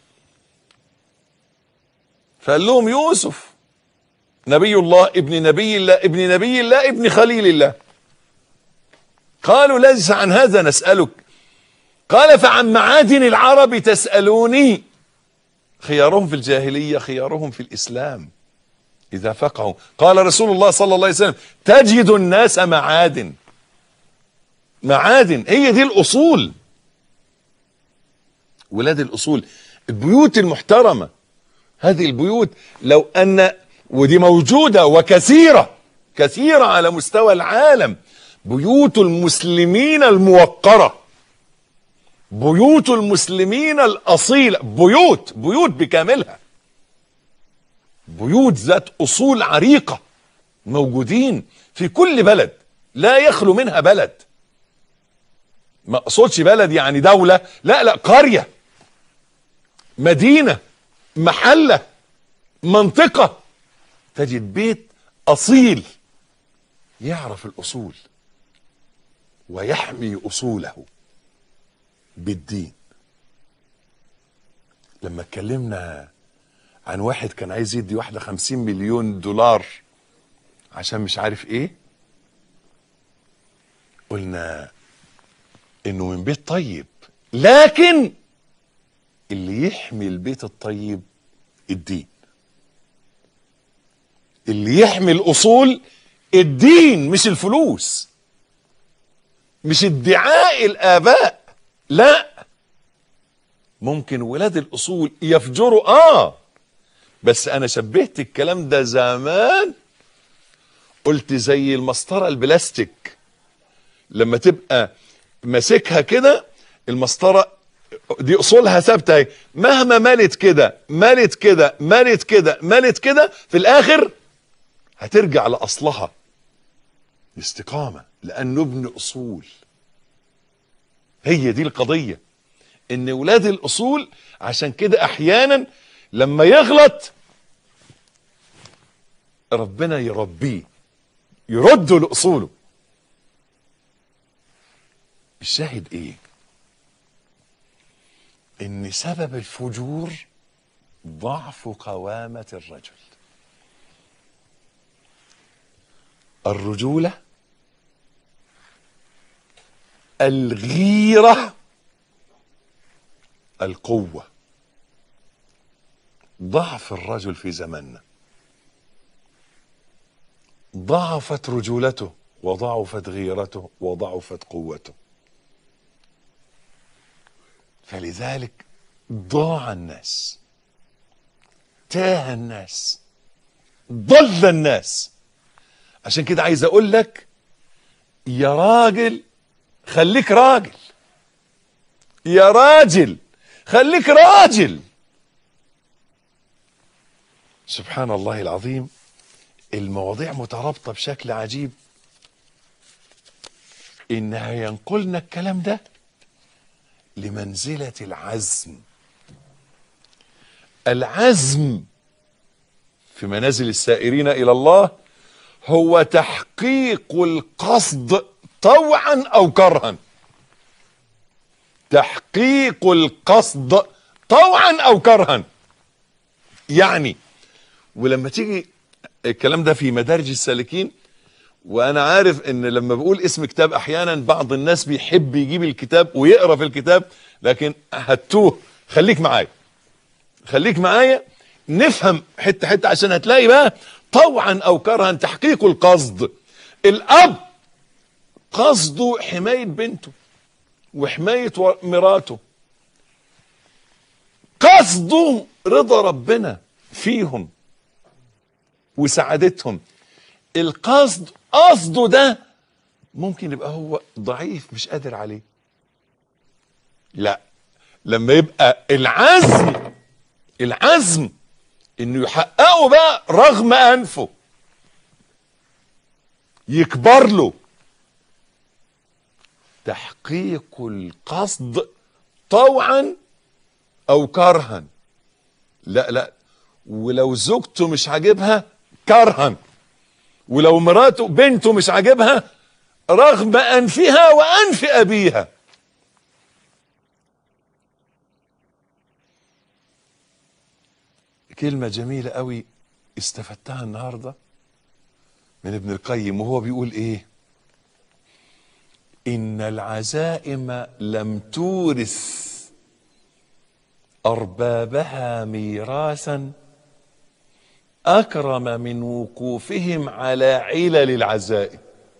S1: فقال لهم يوسف نبي الله ابن نبي الله ابن نبي الله ابن خليل الله قالوا ليس عن هذا نسألك قال فعن معادن العرب تسألوني خيارهم في الجاهلية خيارهم في الإسلام إذا فقهوا قال رسول الله صلى الله عليه وسلم تجد الناس معادن معادن هي دي الأصول ولاد الأصول البيوت المحترمة هذه البيوت لو أن ودي موجودة وكثيرة كثيرة على مستوى العالم بيوت المسلمين الموقرة بيوت المسلمين الأصيلة بيوت بيوت بكاملها بيوت ذات أصول عريقة موجودين في كل بلد لا يخلو منها بلد ما اقصدش بلد يعني دولة لا لا قرية مدينة محلة منطقة تجد بيت أصيل يعرف الأصول ويحمي أصوله بالدين لما اتكلمنا عن واحد كان عايز يدي واحدة خمسين مليون دولار عشان مش عارف ايه قلنا انه من بيت طيب لكن اللي يحمي البيت الطيب الدين اللي يحمي الاصول الدين مش الفلوس مش ادعاء الاباء لا ممكن ولاد الاصول يفجروا اه بس انا شبهت الكلام ده زمان قلت زي المسطره البلاستيك لما تبقى ماسكها كده المسطره دي اصولها ثابته اهي مهما ملت كده ملت كده ملت كده ملت كده في الاخر هترجع لاصلها الاستقامه لانه ابن اصول هي دي القضيه ان ولاد الاصول عشان كده احيانا لما يغلط ربنا يربيه يرده لاصوله الشاهد ايه ان سبب الفجور ضعف قوامة الرجل الرجولة الغيرة القوة ضعف الرجل في زماننا ضعفت رجولته وضعفت غيرته وضعفت قوته فلذلك ضاع الناس تاه الناس ضل الناس عشان كده عايز اقول لك يا راجل خليك راجل يا راجل خليك راجل سبحان الله العظيم المواضيع مترابطه بشكل عجيب انها ينقلنا الكلام ده لمنزله العزم العزم في منازل السائرين الى الله هو تحقيق القصد طوعا او كرها تحقيق القصد طوعا او كرها يعني ولما تيجي الكلام ده في مدارج السالكين وانا عارف ان لما بقول اسم كتاب احيانا بعض الناس بيحب يجيب الكتاب ويقرا في الكتاب لكن هتوه خليك معايا خليك معايا نفهم حته حته عشان هتلاقي بقى طوعا او كرها تحقيق القصد الاب قصده حمايه بنته وحمايه مراته قصده رضا ربنا فيهم وسعادتهم القصد قصده ده ممكن يبقى هو ضعيف مش قادر عليه لا لما يبقى العزم العزم انه يحققه بقى رغم انفه يكبر له تحقيق القصد طوعا او كرها لا لا ولو زوجته مش عاجبها كرها ولو مراته بنته مش عاجبها رغم انفها وانف ابيها كلمة جميلة قوي استفدتها النهاردة من ابن القيم وهو بيقول ايه ان العزائم لم تورث اربابها ميراثا اكرم من وقوفهم على علل العزائم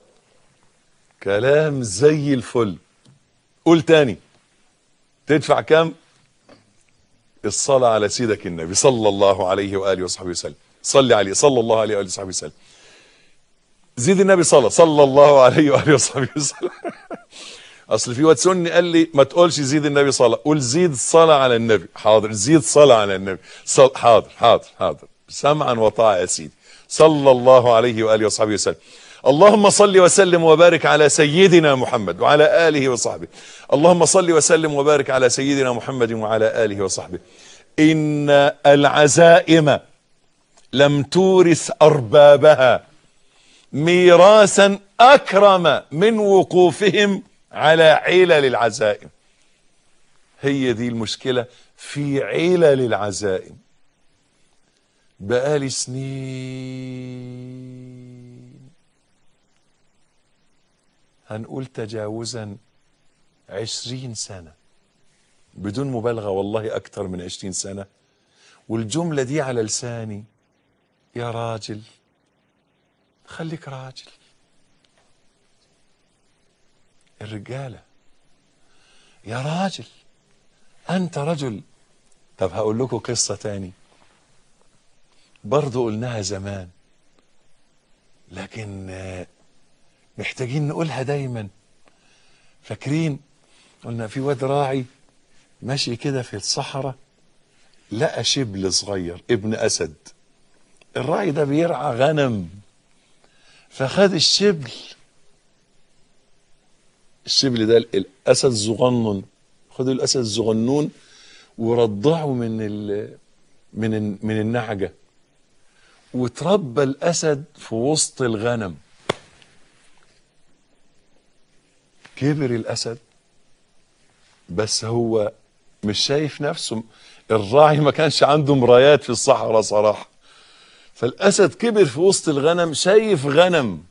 S1: كلام زي الفل قول تاني تدفع كام الصلاة على سيدك النبي صلى الله عليه وآله وصحبه وسلم صلي عليه صلى الله عليه وآله وصحبه وسلم زيد النبي صلى صلى الله عليه واله وصحبه وسلم اصل في واد سني قال لي ما تقولش زيد النبي صلى قول زيد صلاه على النبي حاضر زيد صلاه على النبي صل حاضر حاضر حاضر سمعا وطاعه يا سيدي صلى الله عليه واله وصحبه وسلم اللهم صل وسلم وبارك على سيدنا محمد وعلى اله وصحبه اللهم صل وسلم وبارك على سيدنا محمد وعلى اله وصحبه ان العزائم لم تورث اربابها ميراثا اكرم من وقوفهم على علل العزائم هي دي المشكله في علل العزائم بقالي سنين هنقول تجاوزا عشرين سنة بدون مبالغة والله أكثر من عشرين سنة والجملة دي على لساني يا راجل خليك راجل الرجالة يا راجل أنت رجل طب هقول لكم قصة تاني برضو قلناها زمان لكن آه، محتاجين نقولها دايما فاكرين قلنا في واد راعي ماشي كده في الصحراء لقى شبل صغير ابن اسد الراعي ده بيرعى غنم فخد الشبل الشبل ده الاسد صغنن خد الاسد الصغنون ورضعه من ال من ال من النعجه وتربى الاسد في وسط الغنم كبر الاسد بس هو مش شايف نفسه الراعي ما كانش عنده مرايات في الصحراء صراحه فالاسد كبر في وسط الغنم شايف غنم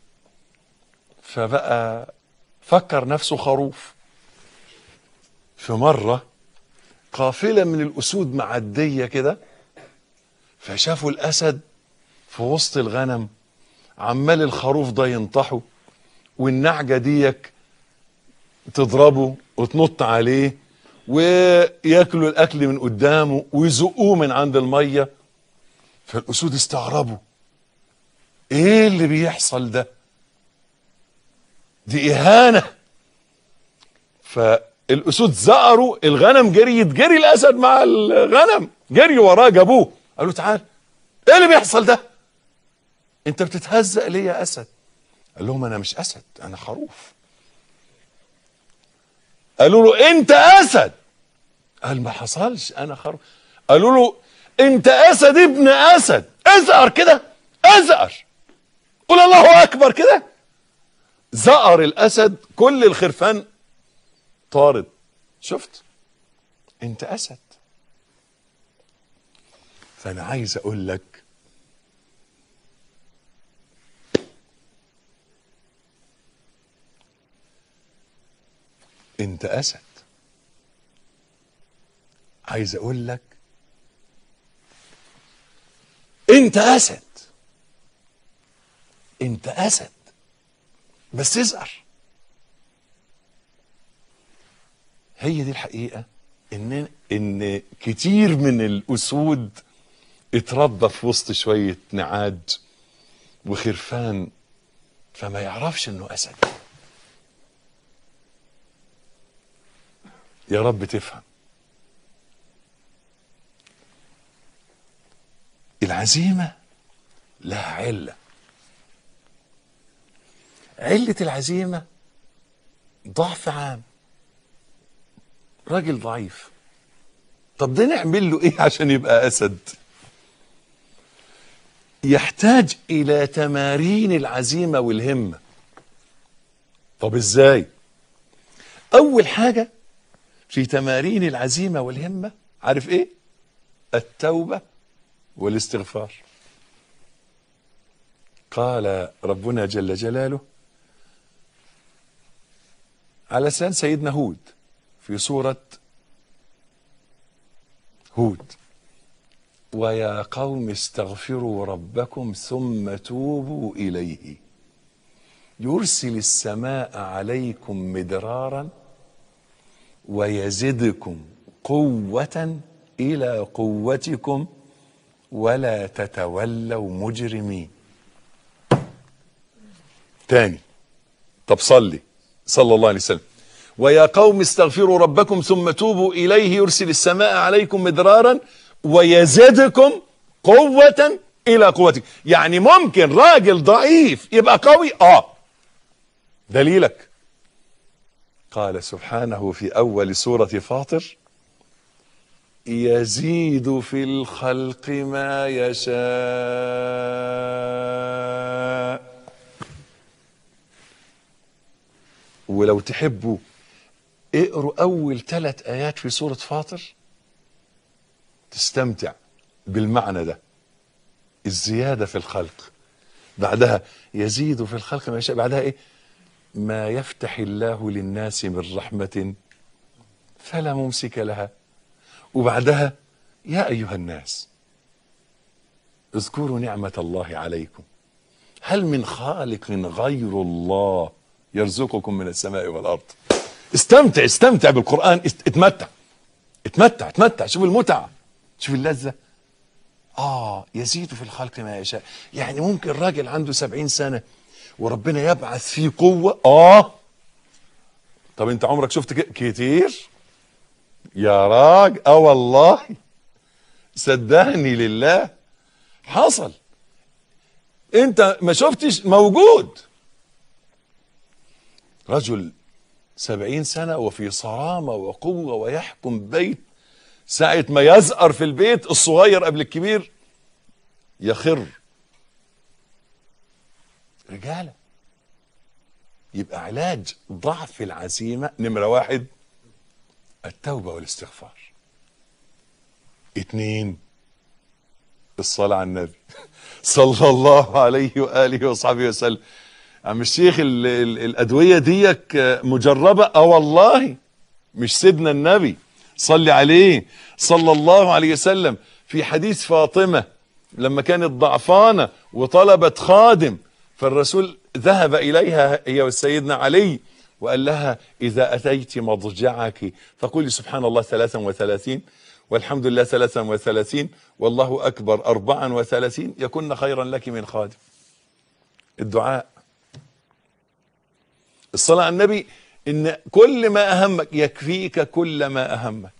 S1: فبقى فكر نفسه خروف في مره قافله من الاسود معديه كده فشافوا الاسد في وسط الغنم عمال الخروف ده ينطحه والنعجه ديك تضربه وتنط عليه وياكلوا الاكل من قدامه ويزقوه من عند الميه فالاسود استغربوا ايه اللي بيحصل ده دي اهانه فالاسود زقروا الغنم جريت جري الاسد مع الغنم جري وراه جابوه قالوا تعال ايه اللي بيحصل ده انت بتتهزق ليه يا اسد قال لهم انا مش اسد انا خروف قالوا له انت اسد قال ما حصلش انا خروف قالوا له انت اسد ابن اسد ازقر كده ازقر قول الله اكبر كده زقر الاسد كل الخرفان طارد شفت انت اسد فانا عايز اقول لك انت اسد عايز اقول لك انت اسد انت اسد بس ازقر هي دي الحقيقه ان ان كتير من الاسود اتربى في وسط شويه نعاج وخرفان فما يعرفش انه اسد يا رب تفهم العزيمة لها علة علة العزيمة ضعف عام راجل ضعيف طب ده نعمل له ايه عشان يبقى اسد يحتاج الى تمارين العزيمة والهمة طب ازاي اول حاجة في تمارين العزيمة والهمة عارف ايه التوبة والاستغفار قال ربنا جل جلاله على لسان سيدنا هود في سورة هود ويا قوم استغفروا ربكم ثم توبوا إليه يرسل السماء عليكم مدرارا ويزدكم قوة إلى قوتكم ولا تتولوا مجرمين تاني طب صلي صلى الله عليه وسلم ويا قوم استغفروا ربكم ثم توبوا إليه يرسل السماء عليكم مدرارا ويزدكم قوة إلى قوتك يعني ممكن راجل ضعيف يبقى قوي آه دليلك قال سبحانه في أول سورة فاطر يزيد في الخلق ما يشاء ولو تحبوا اقروا اول ثلاث ايات في سوره فاطر تستمتع بالمعنى ده الزياده في الخلق بعدها يزيد في الخلق ما يشاء بعدها ايه ما يفتح الله للناس من رحمه فلا ممسك لها وبعدها يا ايها الناس اذكروا نعمه الله عليكم هل من خالق غير الله يرزقكم من السماء والارض استمتع استمتع بالقران است- اتمتع اتمتع اتمتع شوف المتعه شوف اللذه اه يزيد في الخلق ما يشاء يعني ممكن راجل عنده سبعين سنه وربنا يبعث فيه قوه اه طب انت عمرك شفت ك- كتير يا راج اه والله صدقني لله حصل انت ما شفتش موجود رجل سبعين سنة وفي صرامة وقوة ويحكم بيت ساعة ما يزأر في البيت الصغير قبل الكبير يخر رجالة يبقى علاج ضعف العزيمة نمرة واحد التوبة والاستغفار اتنين الصلاة على النبي صلى الله عليه وآله وصحبه وسلم عم الشيخ ال ال الأدوية ديك مجربة اه والله مش سيدنا النبي صلي عليه صلى الله عليه وسلم في حديث فاطمة لما كانت ضعفانة وطلبت خادم فالرسول ذهب إليها هي وسيدنا علي وقال لها إذا أتيت مضجعك فقولي سبحان الله ثلاثا وثلاثين والحمد لله ثلاثا وثلاثين والله أكبر أربعا وثلاثين يكن خيرا لك من خادم الدعاء الصلاة على النبي إن كل ما أهمك يكفيك كل ما أهمك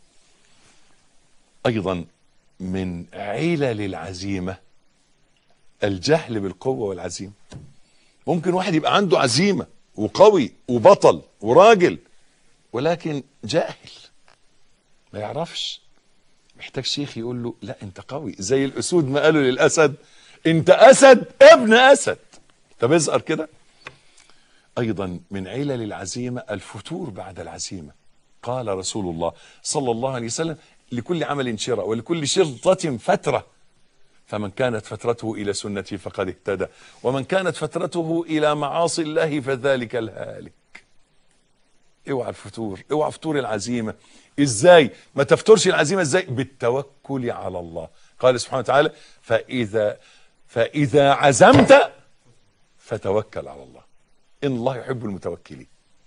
S1: أيضا من علل العزيمة الجهل بالقوة والعزيمة ممكن واحد يبقى عنده عزيمة وقوي وبطل وراجل ولكن جاهل ما يعرفش محتاج شيخ يقول له لا انت قوي زي الاسود ما قالوا للاسد انت اسد ابن اسد طب ازقر كده ايضا من علل العزيمه الفتور بعد العزيمه قال رسول الله صلى الله عليه وسلم لكل عمل شرع ولكل شرطه فتره فمن كانت فترته الى سنتي فقد اهتدى ومن كانت فترته الى معاصي الله فذلك الهالك اوعى الفتور اوعى فتور العزيمه ازاي ما تفترش العزيمه ازاي بالتوكل على الله قال سبحانه وتعالى فاذا فاذا عزمت فتوكل على الله ان الله يحب المتوكلين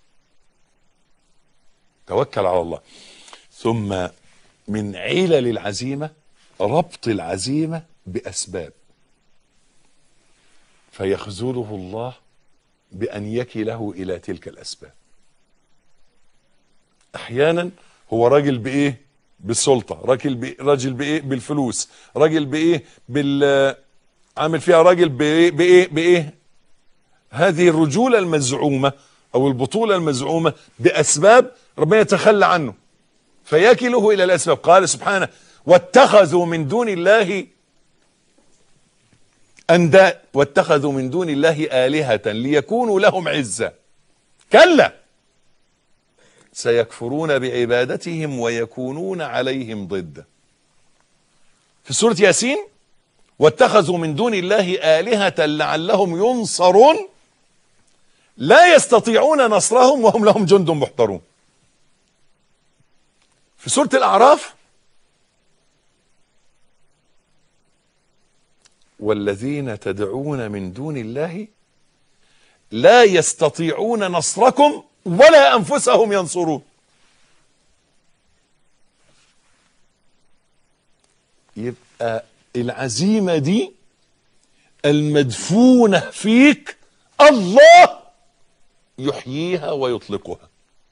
S1: توكل على الله ثم من علل العزيمه ربط العزيمه باسباب فيخذله الله بان يكله الى تلك الاسباب احيانا هو راجل بايه بالسلطه راجل بإيه؟ راجل بايه بالفلوس راجل بايه بال عامل فيها راجل بايه بايه بايه هذه الرجوله المزعومه او البطوله المزعومه باسباب ربنا يتخلى عنه فيكله الى الاسباب قال سبحانه واتخذوا من دون الله انداء واتخذوا من دون الله الهه ليكونوا لهم عزه كلا سيكفرون بعبادتهم ويكونون عليهم ضد في سورة ياسين واتخذوا من دون الله آلهة لعلهم ينصرون لا يستطيعون نصرهم وهم لهم جند محضرون في سورة الأعراف والذين تدعون من دون الله لا يستطيعون نصركم ولا انفسهم ينصرون يبقى العزيمه دي المدفونه فيك الله يحييها ويطلقها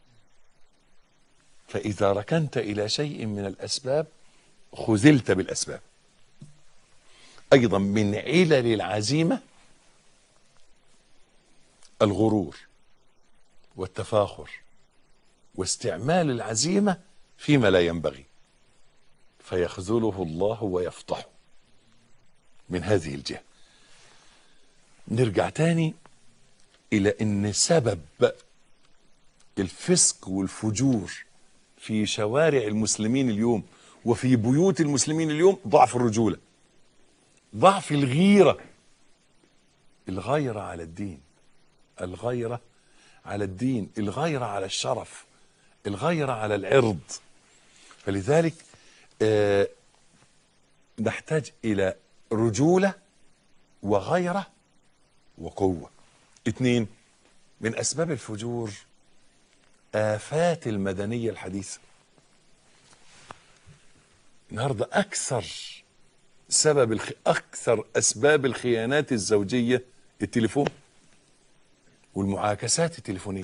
S1: فإذا ركنت إلى شيء من الأسباب خذلت بالأسباب أيضا من علل العزيمة الغرور والتفاخر واستعمال العزيمة فيما لا ينبغي فيخذله الله ويفضحه من هذه الجهة نرجع تاني إلى أن سبب الفسق والفجور في شوارع المسلمين اليوم وفي بيوت المسلمين اليوم ضعف الرجولة ضعف الغيرة الغيرة على الدين الغيرة على الدين الغيرة على الشرف الغيرة على العرض فلذلك آه نحتاج إلى رجولة وغيرة وقوة اتنين من أسباب الفجور آفات المدنية الحديثة النهاردة أكثر سبب الخ... أكثر أسباب الخيانات الزوجية التليفون والمعاكسات التليفونية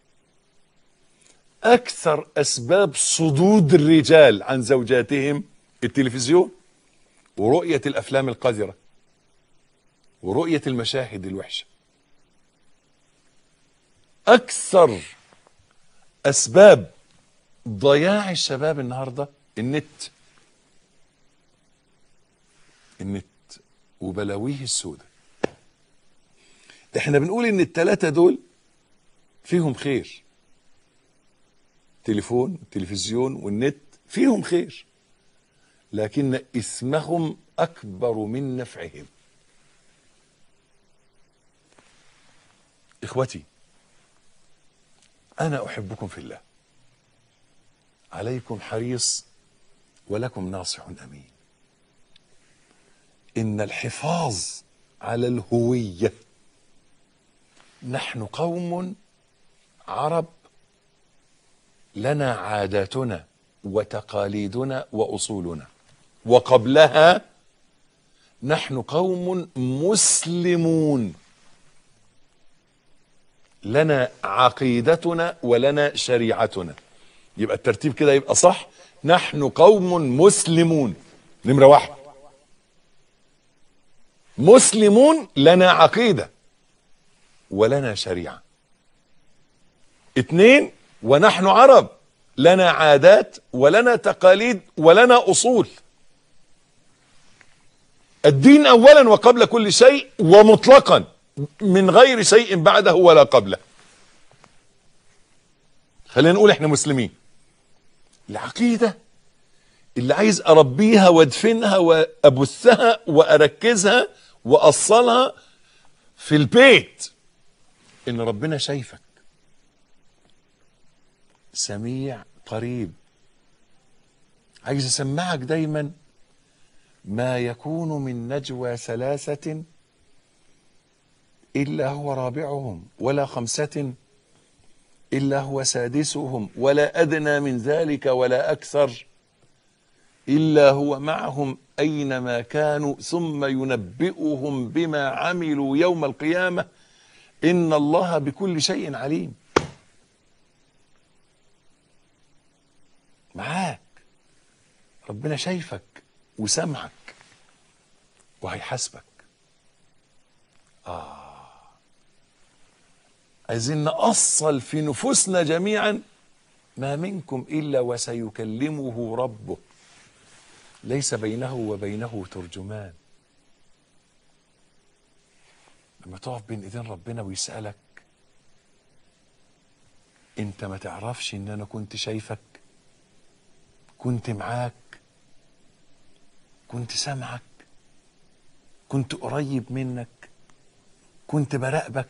S1: أكثر أسباب صدود الرجال عن زوجاتهم التلفزيون ورؤية الأفلام القذرة ورؤية المشاهد الوحشة أكثر أسباب ضياع الشباب النهاردة النت النت وبلاويه السوداء احنا بنقول ان التلاتة دول فيهم خير تليفون التلفزيون والنت فيهم خير لكن اثمهم اكبر من نفعهم اخوتي انا احبكم في الله عليكم حريص ولكم ناصح امين ان الحفاظ على الهويه نحن قوم عرب لنا عاداتنا وتقاليدنا واصولنا وقبلها نحن قوم مسلمون لنا عقيدتنا ولنا شريعتنا يبقى الترتيب كده يبقى صح نحن قوم مسلمون نمرة واحد مسلمون لنا عقيدة ولنا شريعة اتنين ونحن عرب لنا عادات ولنا تقاليد ولنا أصول الدين أولا وقبل كل شيء ومطلقا من غير شيء بعده ولا قبله خلينا نقول احنا مسلمين العقيدة اللي عايز أربيها وادفنها وأبثها وأركزها وأصلها في البيت إن ربنا شايفك سميع قريب عايز أسمعك دايما ما يكون من نجوى ثلاثة إلا هو رابعهم ولا خمسة إلا هو سادسهم ولا أدنى من ذلك ولا أكثر إلا هو معهم أينما كانوا ثم ينبئهم بما عملوا يوم القيامة إن الله بكل شيء عليم معاك ربنا شايفك وسامعك وهيحاسبك عايزين نأصل في نفوسنا جميعا ما منكم إلا وسيكلمه ربه ليس بينه وبينه ترجمان لما تقف بين ايدين ربنا ويسألك انت ما تعرفش ان انا كنت شايفك كنت معاك كنت سامعك كنت قريب منك كنت براقبك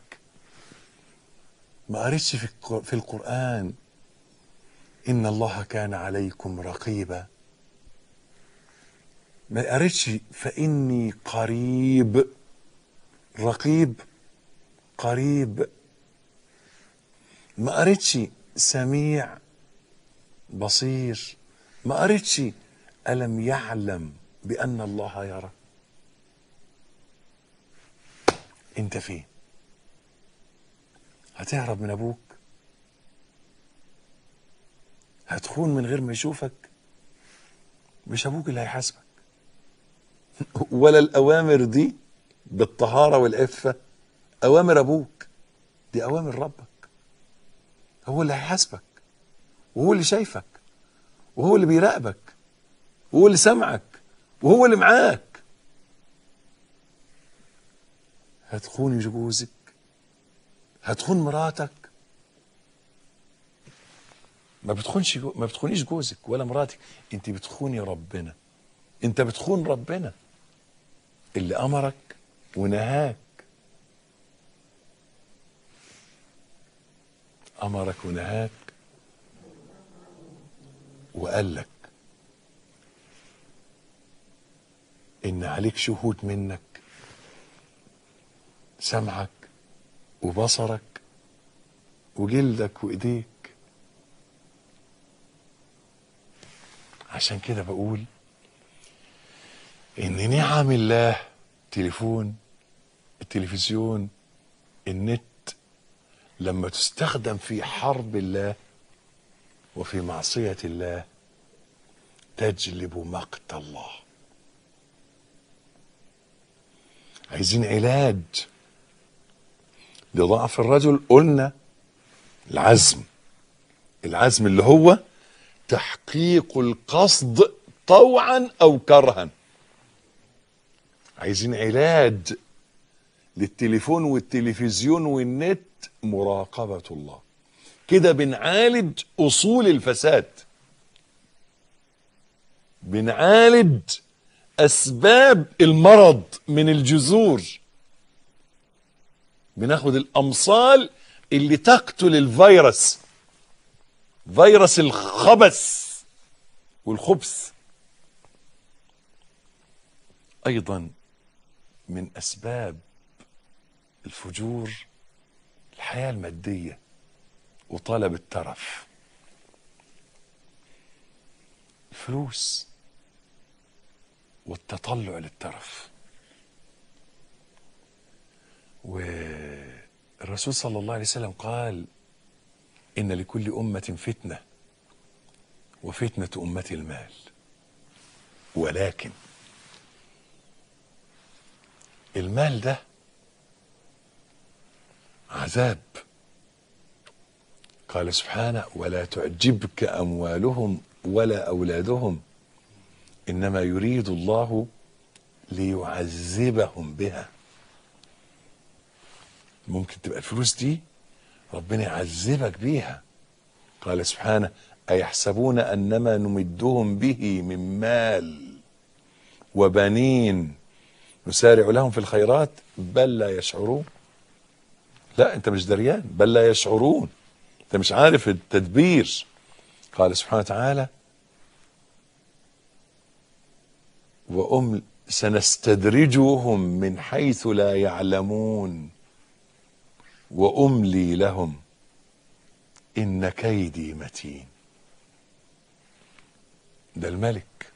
S1: ما قريتش في الق- في القرآن إن الله كان عليكم رقيبا ما قريتش فإني قريب رقيب قريب ما قريتش سميع بصير ما قريتش ألم يعلم بأن الله يرى أنت فين هتهرب من ابوك هتخون من غير ما يشوفك مش ابوك اللي هيحاسبك ولا الاوامر دي بالطهاره والعفه اوامر ابوك دي اوامر ربك هو اللي هيحاسبك وهو اللي شايفك وهو اللي بيراقبك وهو اللي سمعك وهو اللي معاك هتخون جوزك هتخون مراتك ما بتخونش جو... ما بتخونيش جوزك ولا مراتك انت بتخوني ربنا انت بتخون ربنا اللي امرك ونهاك امرك ونهاك وقال لك ان عليك شهود منك سمعك وبصرك وجلدك وايديك عشان كده بقول ان نعم الله تليفون التلفزيون النت لما تستخدم في حرب الله وفي معصية الله تجلب مقت الله عايزين علاج لضعف الرجل قلنا العزم العزم اللي هو تحقيق القصد طوعا او كرها عايزين علاج للتليفون والتلفزيون والنت مراقبة الله كده بنعالج أصول الفساد بنعالج أسباب المرض من الجذور بناخد الأمصال اللي تقتل الفيروس فيروس الخبث والخبث أيضا من أسباب الفجور الحياة المادية وطلب الترف الفلوس والتطلع للترف والرسول صلى الله عليه وسلم قال إن لكل أمة فتنة وفتنة أمتي المال ولكن المال ده عذاب قال سبحانه ولا تعجبك اموالهم ولا اولادهم انما يريد الله ليعذبهم بها ممكن تبقى الفلوس دي ربنا يعذبك بيها قال سبحانه ايحسبون انما نمدهم به من مال وبنين نسارع لهم في الخيرات بل لا يشعرون لا انت مش دريان بل لا يشعرون انت مش عارف التدبير قال سبحانه وتعالى وأم سنستدرجهم من حيث لا يعلمون وأملي لهم إن كيدي متين ده الملك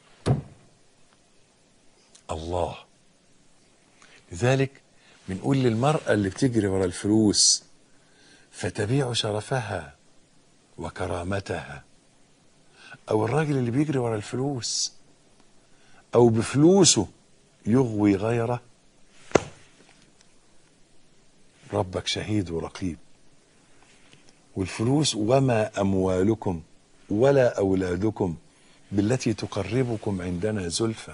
S1: الله لذلك بنقول للمرأة اللي بتجري ورا الفلوس فتبيع شرفها وكرامتها أو الراجل اللي بيجري ورا الفلوس أو بفلوسه يغوي غيره ربك شهيد ورقيب والفلوس وما أموالكم ولا أولادكم بالتي تقربكم عندنا زلفى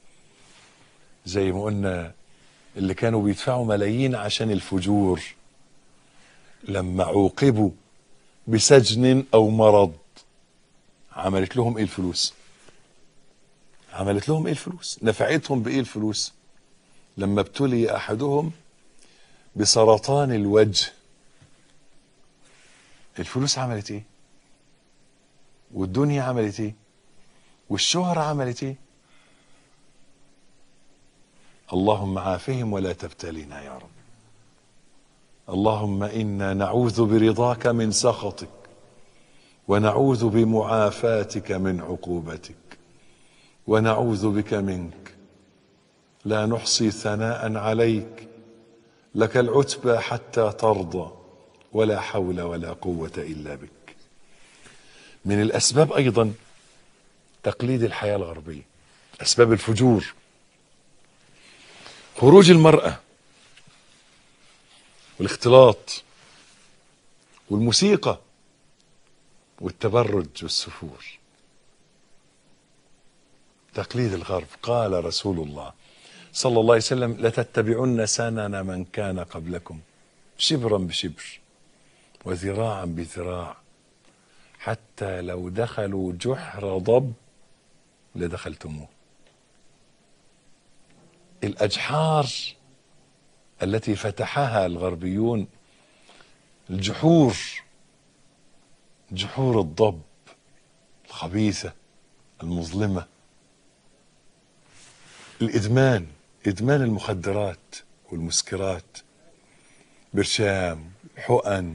S1: زي ما قلنا اللي كانوا بيدفعوا ملايين عشان الفجور لما عوقبوا بسجن او مرض عملت لهم ايه الفلوس عملت لهم ايه الفلوس نفعتهم بايه الفلوس لما ابتلي احدهم بسرطان الوجه الفلوس عملت ايه والدنيا عملت ايه والشهرة عملت ايه اللهم عافهم ولا تبتلينا يا رب اللهم انا نعوذ برضاك من سخطك ونعوذ بمعافاتك من عقوبتك ونعوذ بك منك لا نحصي ثناء عليك لك العتبى حتى ترضى ولا حول ولا قوة إلا بك من الأسباب أيضا تقليد الحياة الغربية أسباب الفجور خروج المرأة والاختلاط والموسيقى والتبرج والسفور تقليد الغرب قال رسول الله صلى الله عليه وسلم لتتبعن سنن من كان قبلكم شبرا بشبر وذراعا بذراع حتى لو دخلوا جحر ضب لدخلتموه الأجحار التي فتحها الغربيون الجحور جحور الضب الخبيثة المظلمة الإدمان إدمان المخدرات والمسكرات برشام حقن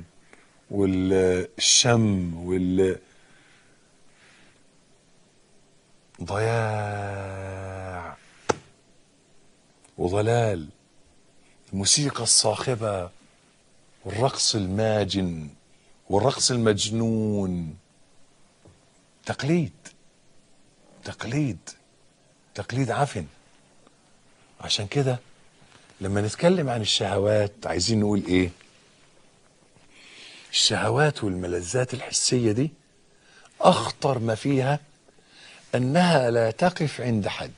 S1: والشم وال ضياع وضلال الموسيقى الصاخبة والرقص الماجن والرقص المجنون تقليد تقليد تقليد عفن عشان كده لما نتكلم عن الشهوات عايزين نقول ايه الشهوات والملذات الحسية دي اخطر ما فيها انها لا تقف عند حد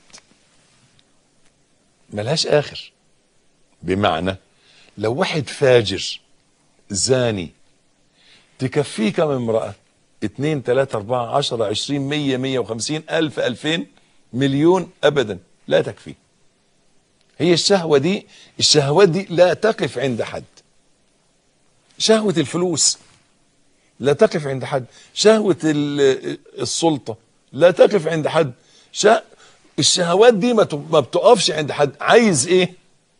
S1: ملهاش اخر بمعنى لو واحد فاجر زاني تكفيه كم امرأة اتنين تلاتة اربعة عشرة عشرين مية مية وخمسين الف الفين مليون ابدا لا تكفي هي الشهوة دي الشهوات دي لا تقف عند حد شهوة الفلوس لا تقف عند حد شهوة ال- السلطة لا تقف عند حد شه... الشهوات دي ما ت- ما بتقفش عند حد عايز ايه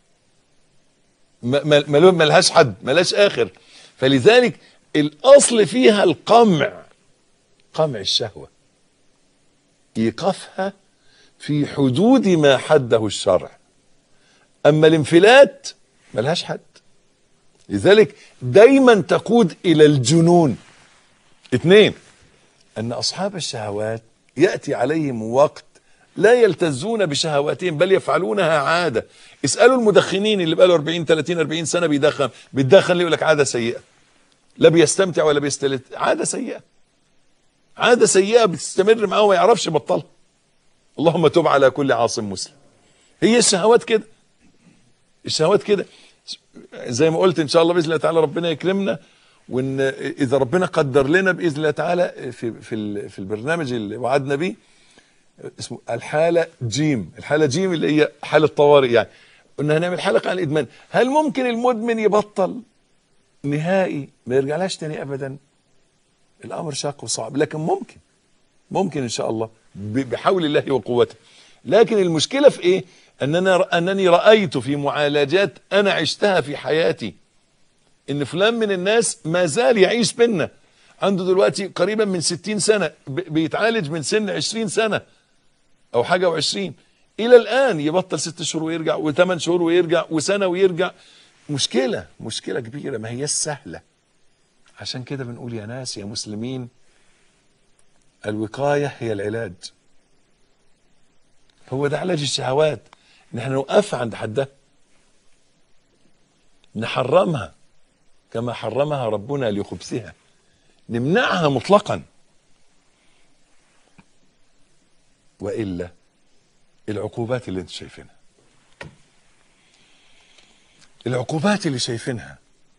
S1: ما- ما ما- ملهاش حد ملهاش اخر فلذلك الاصل فيها القمع قمع الشهوة ايقافها في حدود ما حده الشرع اما الانفلات ملهاش حد لذلك دايما تقود الى الجنون اثنين ان اصحاب الشهوات ياتي عليهم وقت لا يلتزون بشهواتهم بل يفعلونها عاده اسالوا المدخنين اللي بقاله 40 30 40 سنه بيدخن بيدخن ليه يقول لك عاده سيئه لا بيستمتع ولا بيستلت عاده سيئه عاده سيئه بتستمر معاه وما يعرفش يبطلها اللهم تب على كل عاصم مسلم هي الشهوات كده الشهوات كده زي ما قلت ان شاء الله باذن الله تعالى ربنا يكرمنا وان اذا ربنا قدر لنا باذن الله تعالى في في ال- في البرنامج اللي وعدنا بيه اسمه الحاله جيم الحاله جيم اللي هي حاله طوارئ يعني قلنا هنعمل حلقه عن الادمان هل ممكن المدمن يبطل نهائي ما يرجعلهاش تاني ابدا الامر شاق وصعب لكن ممكن ممكن ان شاء الله ب- بحول الله وقوته لكن المشكله في ايه اننا انني رايت في معالجات انا عشتها في حياتي ان فلان من الناس ما زال يعيش بينا عنده دلوقتي قريبا من 60 سنه ب- بيتعالج من سن 20 سنه او حاجه وعشرين الى الان يبطل ست شهور ويرجع وثمان شهور ويرجع وسنه ويرجع مشكله مشكله كبيره ما هي سهله عشان كده بنقول يا ناس يا مسلمين الوقايه هي العلاج هو ده علاج الشهوات ان احنا نوقفها عند حدها نحرمها كما حرمها ربنا لخبثها نمنعها مطلقا والا العقوبات اللي انتم شايفينها العقوبات اللي شايفينها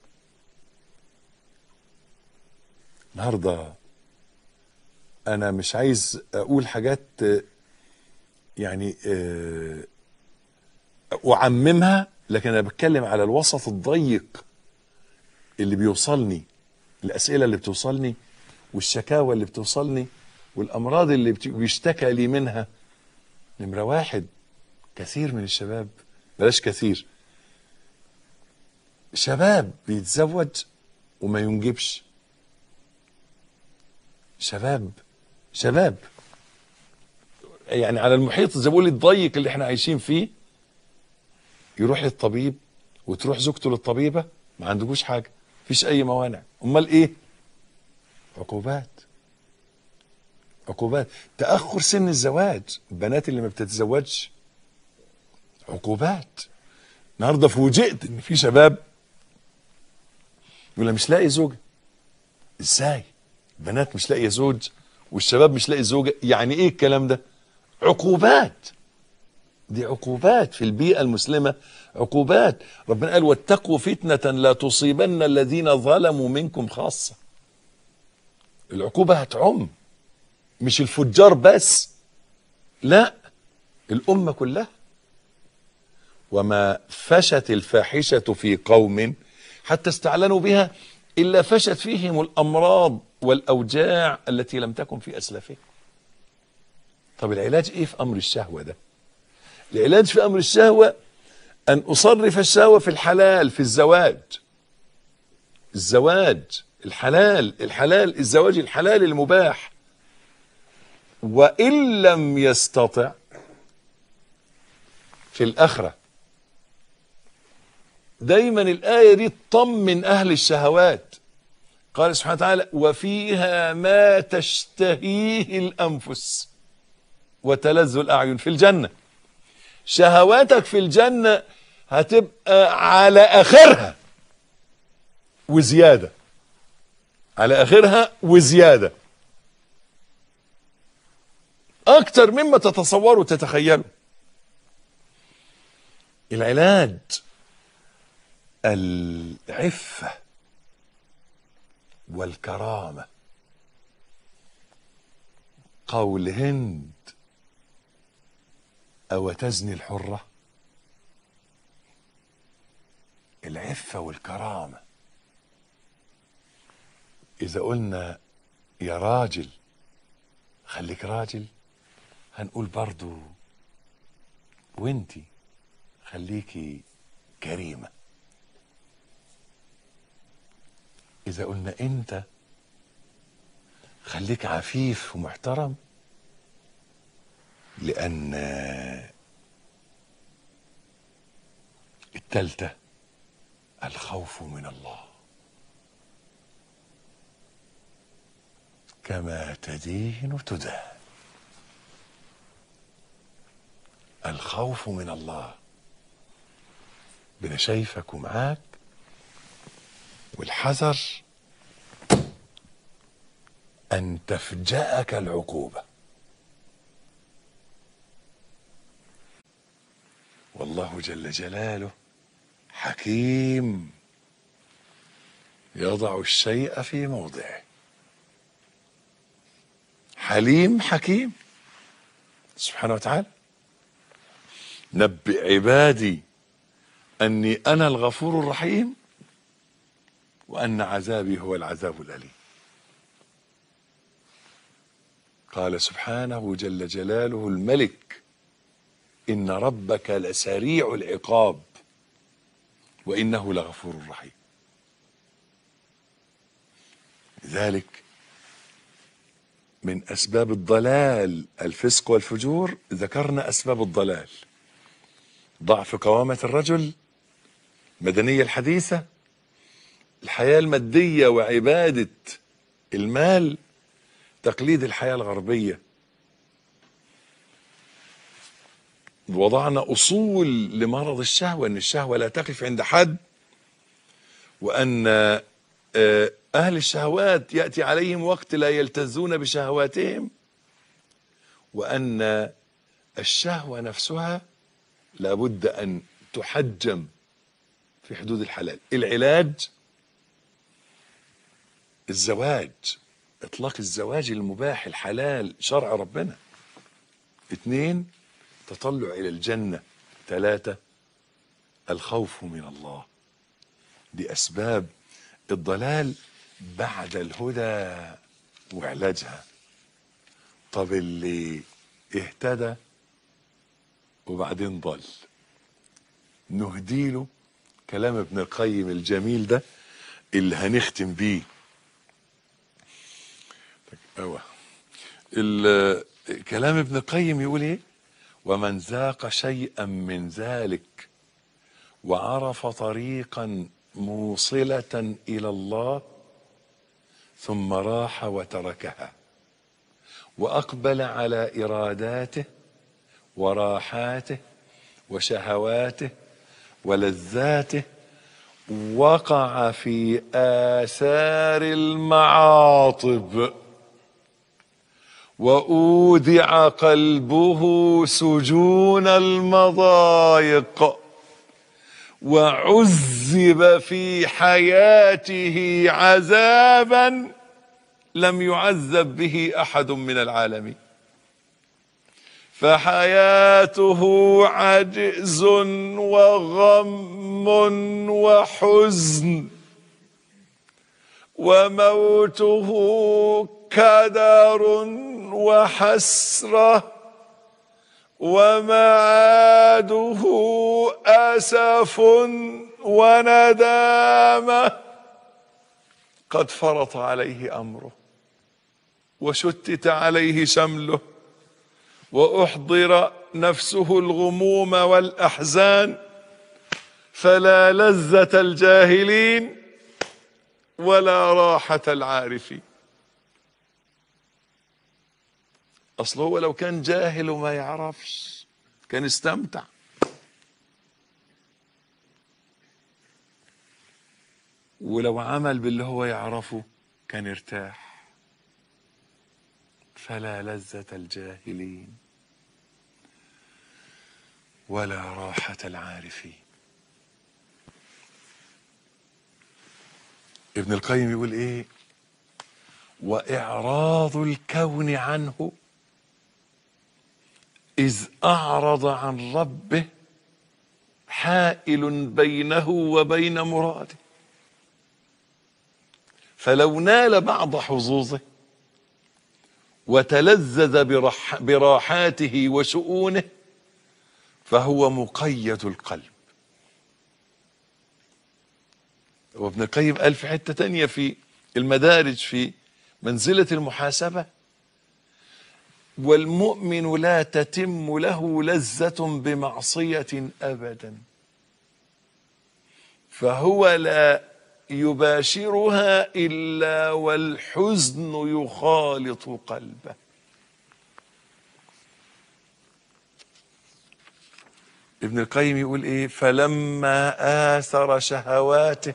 S1: النهارده انا مش عايز اقول حاجات آه، يعني آه، اعممها لكن انا بتكلم على الوسط الضيق اللي بيوصلني الاسئله اللي بتوصلني والشكاوى اللي بتوصلني والامراض اللي بت- بيشتكى لي منها نمره واحد كثير من الشباب بلاش كثير شباب بيتزوج وما ينجبش شباب شباب يعني على المحيط زي ما بقول الضيق اللي احنا عايشين فيه يروح للطبيب وتروح زوجته للطبيبه ما عندكوش حاجه مفيش اي موانع امال ايه عقوبات عقوبات تاخر سن الزواج البنات اللي ما بتتزوجش عقوبات النهارده فوجئت ان في شباب يقول أنا مش لاقي زوجه ازاي بنات مش لاقيه زوج والشباب مش لاقي زوجه يعني ايه الكلام ده عقوبات دي عقوبات في البيئة المسلمة عقوبات ربنا قال واتقوا فتنة لا تصيبن الذين ظلموا منكم خاصة العقوبة هتعم مش الفجار بس لا الأمة كلها وما فشت الفاحشة في قوم حتى استعلنوا بها إلا فشت فيهم الأمراض والأوجاع التي لم تكن في أسلافهم طب العلاج إيه في أمر الشهوة ده العلاج في أمر الشهوة أن أصرف الشهوة في الحلال في الزواج الزواج الحلال الحلال الزواج الحلال المباح وإن لم يستطع في الآخرة دايما الآية دي تطمن أهل الشهوات قال سبحانه وتعالى وفيها ما تشتهيه الأنفس وتلذ الأعين في الجنة شهواتك في الجنة هتبقى على آخرها وزيادة على آخرها وزيادة أكتر مما تتصوروا وتتخيلوا العلاج العفة والكرامة قول هند أو تزني الحرة العفة والكرامة إذا قلنا يا راجل خليك راجل هنقول برضو وانتي خليكي كريمة إذا قلنا أنت خليك عفيف ومحترم لأن التالتة الخوف من الله كما تدين تدان الخوف من الله بنا شايفك ومعاك والحذر أن تفجأك العقوبة والله جل جلاله حكيم يضع الشيء في موضعه حليم حكيم سبحانه وتعالى نبئ عبادي أني أنا الغفور الرحيم وأن عذابي هو العذاب الأليم قال سبحانه جل جلاله الملك إن ربك لسريع العقاب وإنه لغفور رحيم ذلك من أسباب الضلال الفسق والفجور ذكرنا أسباب الضلال ضعف قوامة الرجل مدنية الحديثة الحياة المادية وعبادة المال تقليد الحياة الغربية وضعنا أصول لمرض الشهوة أن الشهوة لا تقف عند حد وأن آه، أهل الشهوات يأتي عليهم وقت لا يلتزون بشهواتهم وأن الشهوة نفسها لابد أن تحجم في حدود الحلال العلاج الزواج اطلاق الزواج المباح الحلال شرع ربنا اثنين تطلع الى الجنة ثلاثة الخوف من الله دي اسباب الضلال بعد الهدى وعلاجها طب اللي اهتدى وبعدين ضل نهديله كلام ابن القيم الجميل ده اللي هنختم بيه أوه. ال- كلام ابن القيم يقول ايه ومن ذاق شيئا من ذلك وعرف طريقا موصلة إلى الله ثم راح وتركها وأقبل على إراداته وراحاته وشهواته ولذاته وقع في آثار المعاطب وأودع قلبه سجون المضايق وعذب في حياته عذابا لم يعذب به احد من العالمين فحياته عجز وغم وحزن وموته كدر وحسره ومعاده اسف وندامه قد فرط عليه امره وشتت عليه شمله واحضر نفسه الغموم والاحزان فلا لذه الجاهلين ولا راحه العارفين اصل هو لو كان جاهل وما يعرفش كان استمتع ولو عمل باللي هو يعرفه كان ارتاح فلا لذة الجاهلين ولا راحة العارفين ابن القيم يقول ايه واعراض الكون عنه اذ اعرض عن ربه حائل بينه وبين مراده فلو نال بعض حظوظه وتلذذ برح براحاته وشؤونه فهو مقيد القلب وابن القيم قال في حتة تانية في المدارج في منزلة المحاسبة والمؤمن لا تتم له لذة بمعصية أبدا فهو لا يباشرها إلا والحزن يخالط قلبه ابن القيم يقول ايه فلما آثر شهواته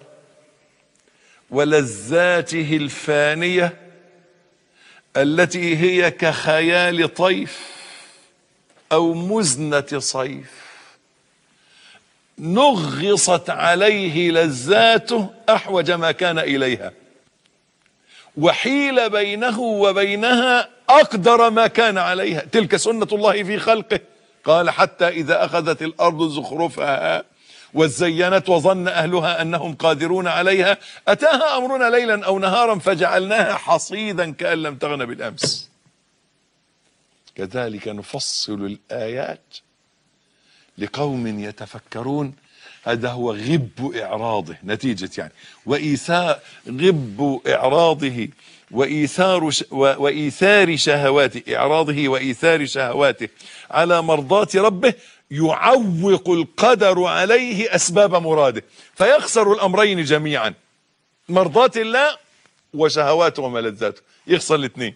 S1: ولذاته الفانية التي هي كخيال طيف أو مزنة صيف نغصت عليه لذاته أحوج ما كان إليها وحيل بينه وبينها أقدر ما كان عليها تلك سنة الله في خلقه قال حتى إذا أخذت الأرض زخرفها وزينت وظن أهلها أنهم قادرون عليها أتاها أمرنا ليلا أو نهارا فجعلناها حصيدا كأن لم تغن بالأمس كذلك نفصل الآيات لقوم يتفكرون هذا هو غب إعراضه نتيجة يعني وإيثار غب إعراضه وإيثار ش وإيثار شهواته إعراضه وإيثار شهواته على مرضاة ربه يعوق القدر عليه أسباب مراده فيخسر الأمرين جميعا مرضاة الله وشهواته وملذاته يخسر الاثنين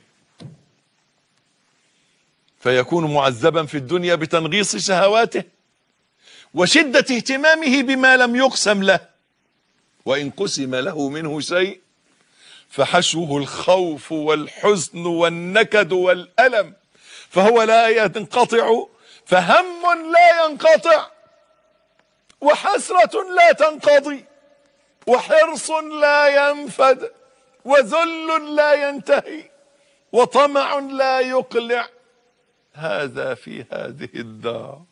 S1: فيكون معذبا في الدنيا بتنغيص شهواته وشدة اهتمامه بما لم يقسم له وإن قسم له منه شيء فحشوه الخوف والحزن والنكد والألم فهو لا ينقطع فهم لا ينقطع وحسرة لا تنقضي وحرص لا ينفد وذل لا ينتهي وطمع لا يقلع هذا في هذه الدار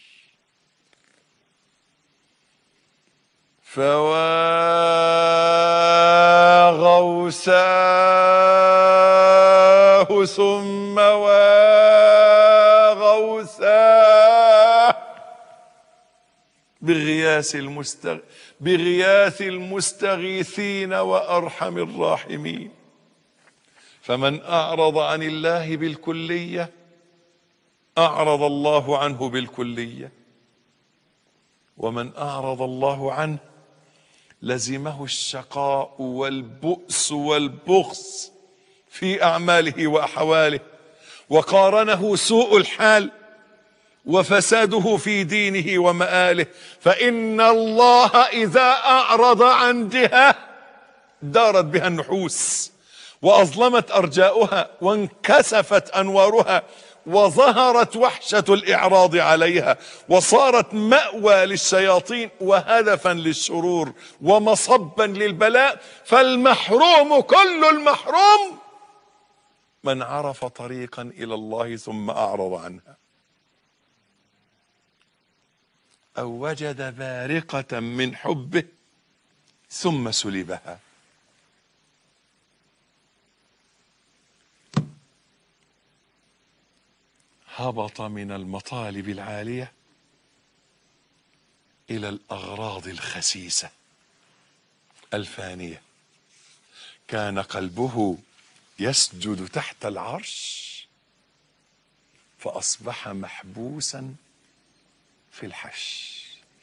S1: فواغوساه ثم واغوساه بغياث المستغ... بغياث المستغيثين وارحم الراحمين فمن اعرض عن الله بالكليه اعرض الله عنه بالكليه ومن اعرض الله عنه لزمه الشقاء والبؤس والبخس في اعماله واحواله وقارنه سوء الحال وفساده في دينه ومآله فإن الله إذا أعرض عن جهة دارت بها النحوس وأظلمت أرجاؤها وانكسفت أنوارها وظهرت وحشة الإعراض عليها وصارت مأوى للشياطين وهدفا للشرور ومصبا للبلاء فالمحروم كل المحروم من عرف طريقا إلى الله ثم أعرض عنها أو وجد بارقة من حبه ثم سلبها هبط من المطالب العالية إلى الأغراض الخسيسة الفانية كان قلبه يسجد تحت العرش فأصبح محبوسا في الحش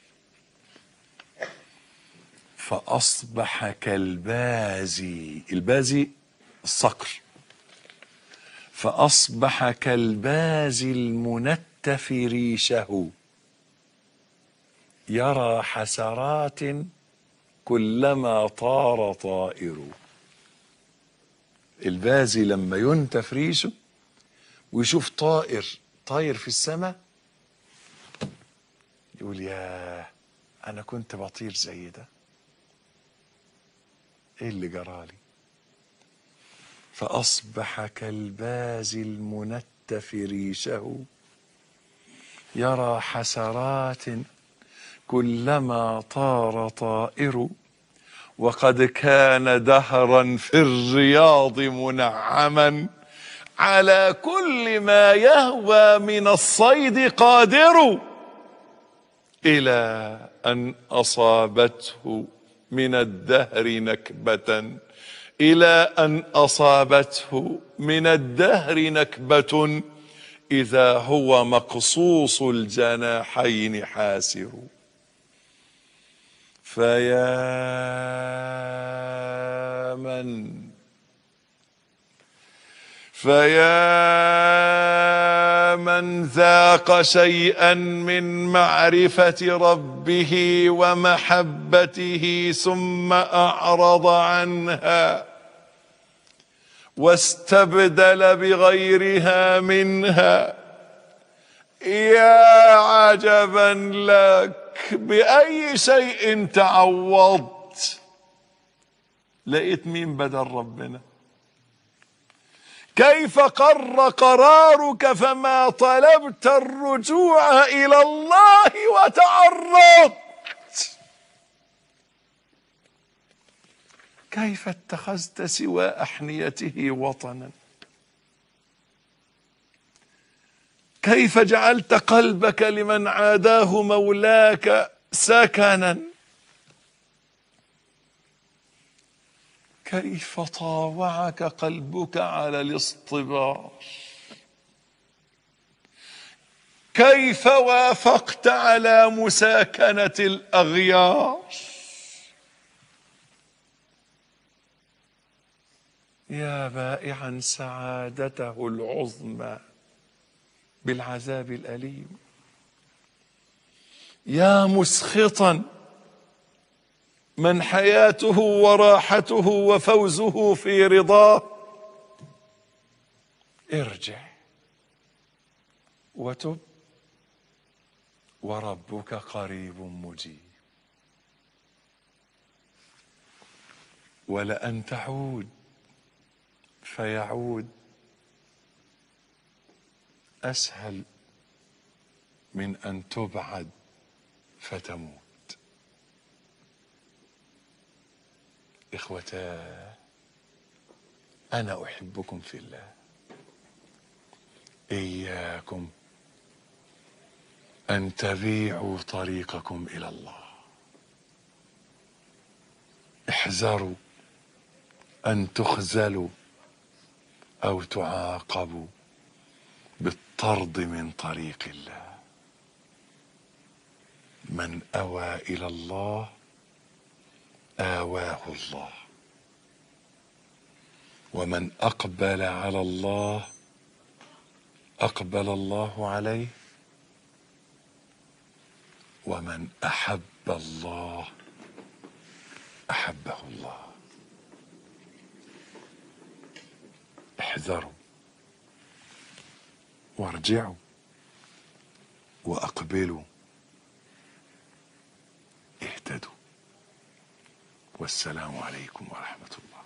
S1: فأصبح كالبازي البازي الصقر فأصبح كالبازي المنتف ريشه يرى حسرات كلما طار طائر البازي لما ينتف ريشه ويشوف طائر طاير في السماء يقول يا انا كنت بطير زي ده ايه اللي جرالي فاصبح كالباز المنتف ريشه يرى حسرات كلما طار طائر وقد كان دهرا في الرياض منعما على كل ما يهوى من الصيد قادر الى ان اصابته من الدهر نكبه الى ان اصابته من الدهر نكبه اذا هو مقصوص الجناحين حاسر فيا من فيا من ذاق شيئا من معرفة ربه ومحبته ثم أعرض عنها واستبدل بغيرها منها يا عجبا لك بأي شيء تعوضت لقيت مين بدل ربنا كيف قر قرارك فما طلبت الرجوع الى الله وتعرضت كيف اتخذت سوى احنيته وطنا كيف جعلت قلبك لمن عاداه مولاك سكنا كيف طاوعك قلبك على الاصطبار كيف وافقت على مساكنه الاغيار يا بائعا سعادته العظمى بالعذاب الاليم يا مسخطا من حياته وراحته وفوزه في رضاه ارجع وتب وربك قريب مجيب ولأن تعود فيعود أسهل من أن تبعد فتموت إخوتا أنا أحبكم في الله إياكم أن تبيعوا طريقكم إلى الله احذروا أن تخزلوا أو تعاقبوا بالطرد من طريق الله من أوى إلى الله آواه الله ومن أقبل على الله أقبل الله عليه ومن أحب الله أحبه الله احذروا وارجعوا وأقبلوا اهتدوا والسلام عليكم ورحمة الله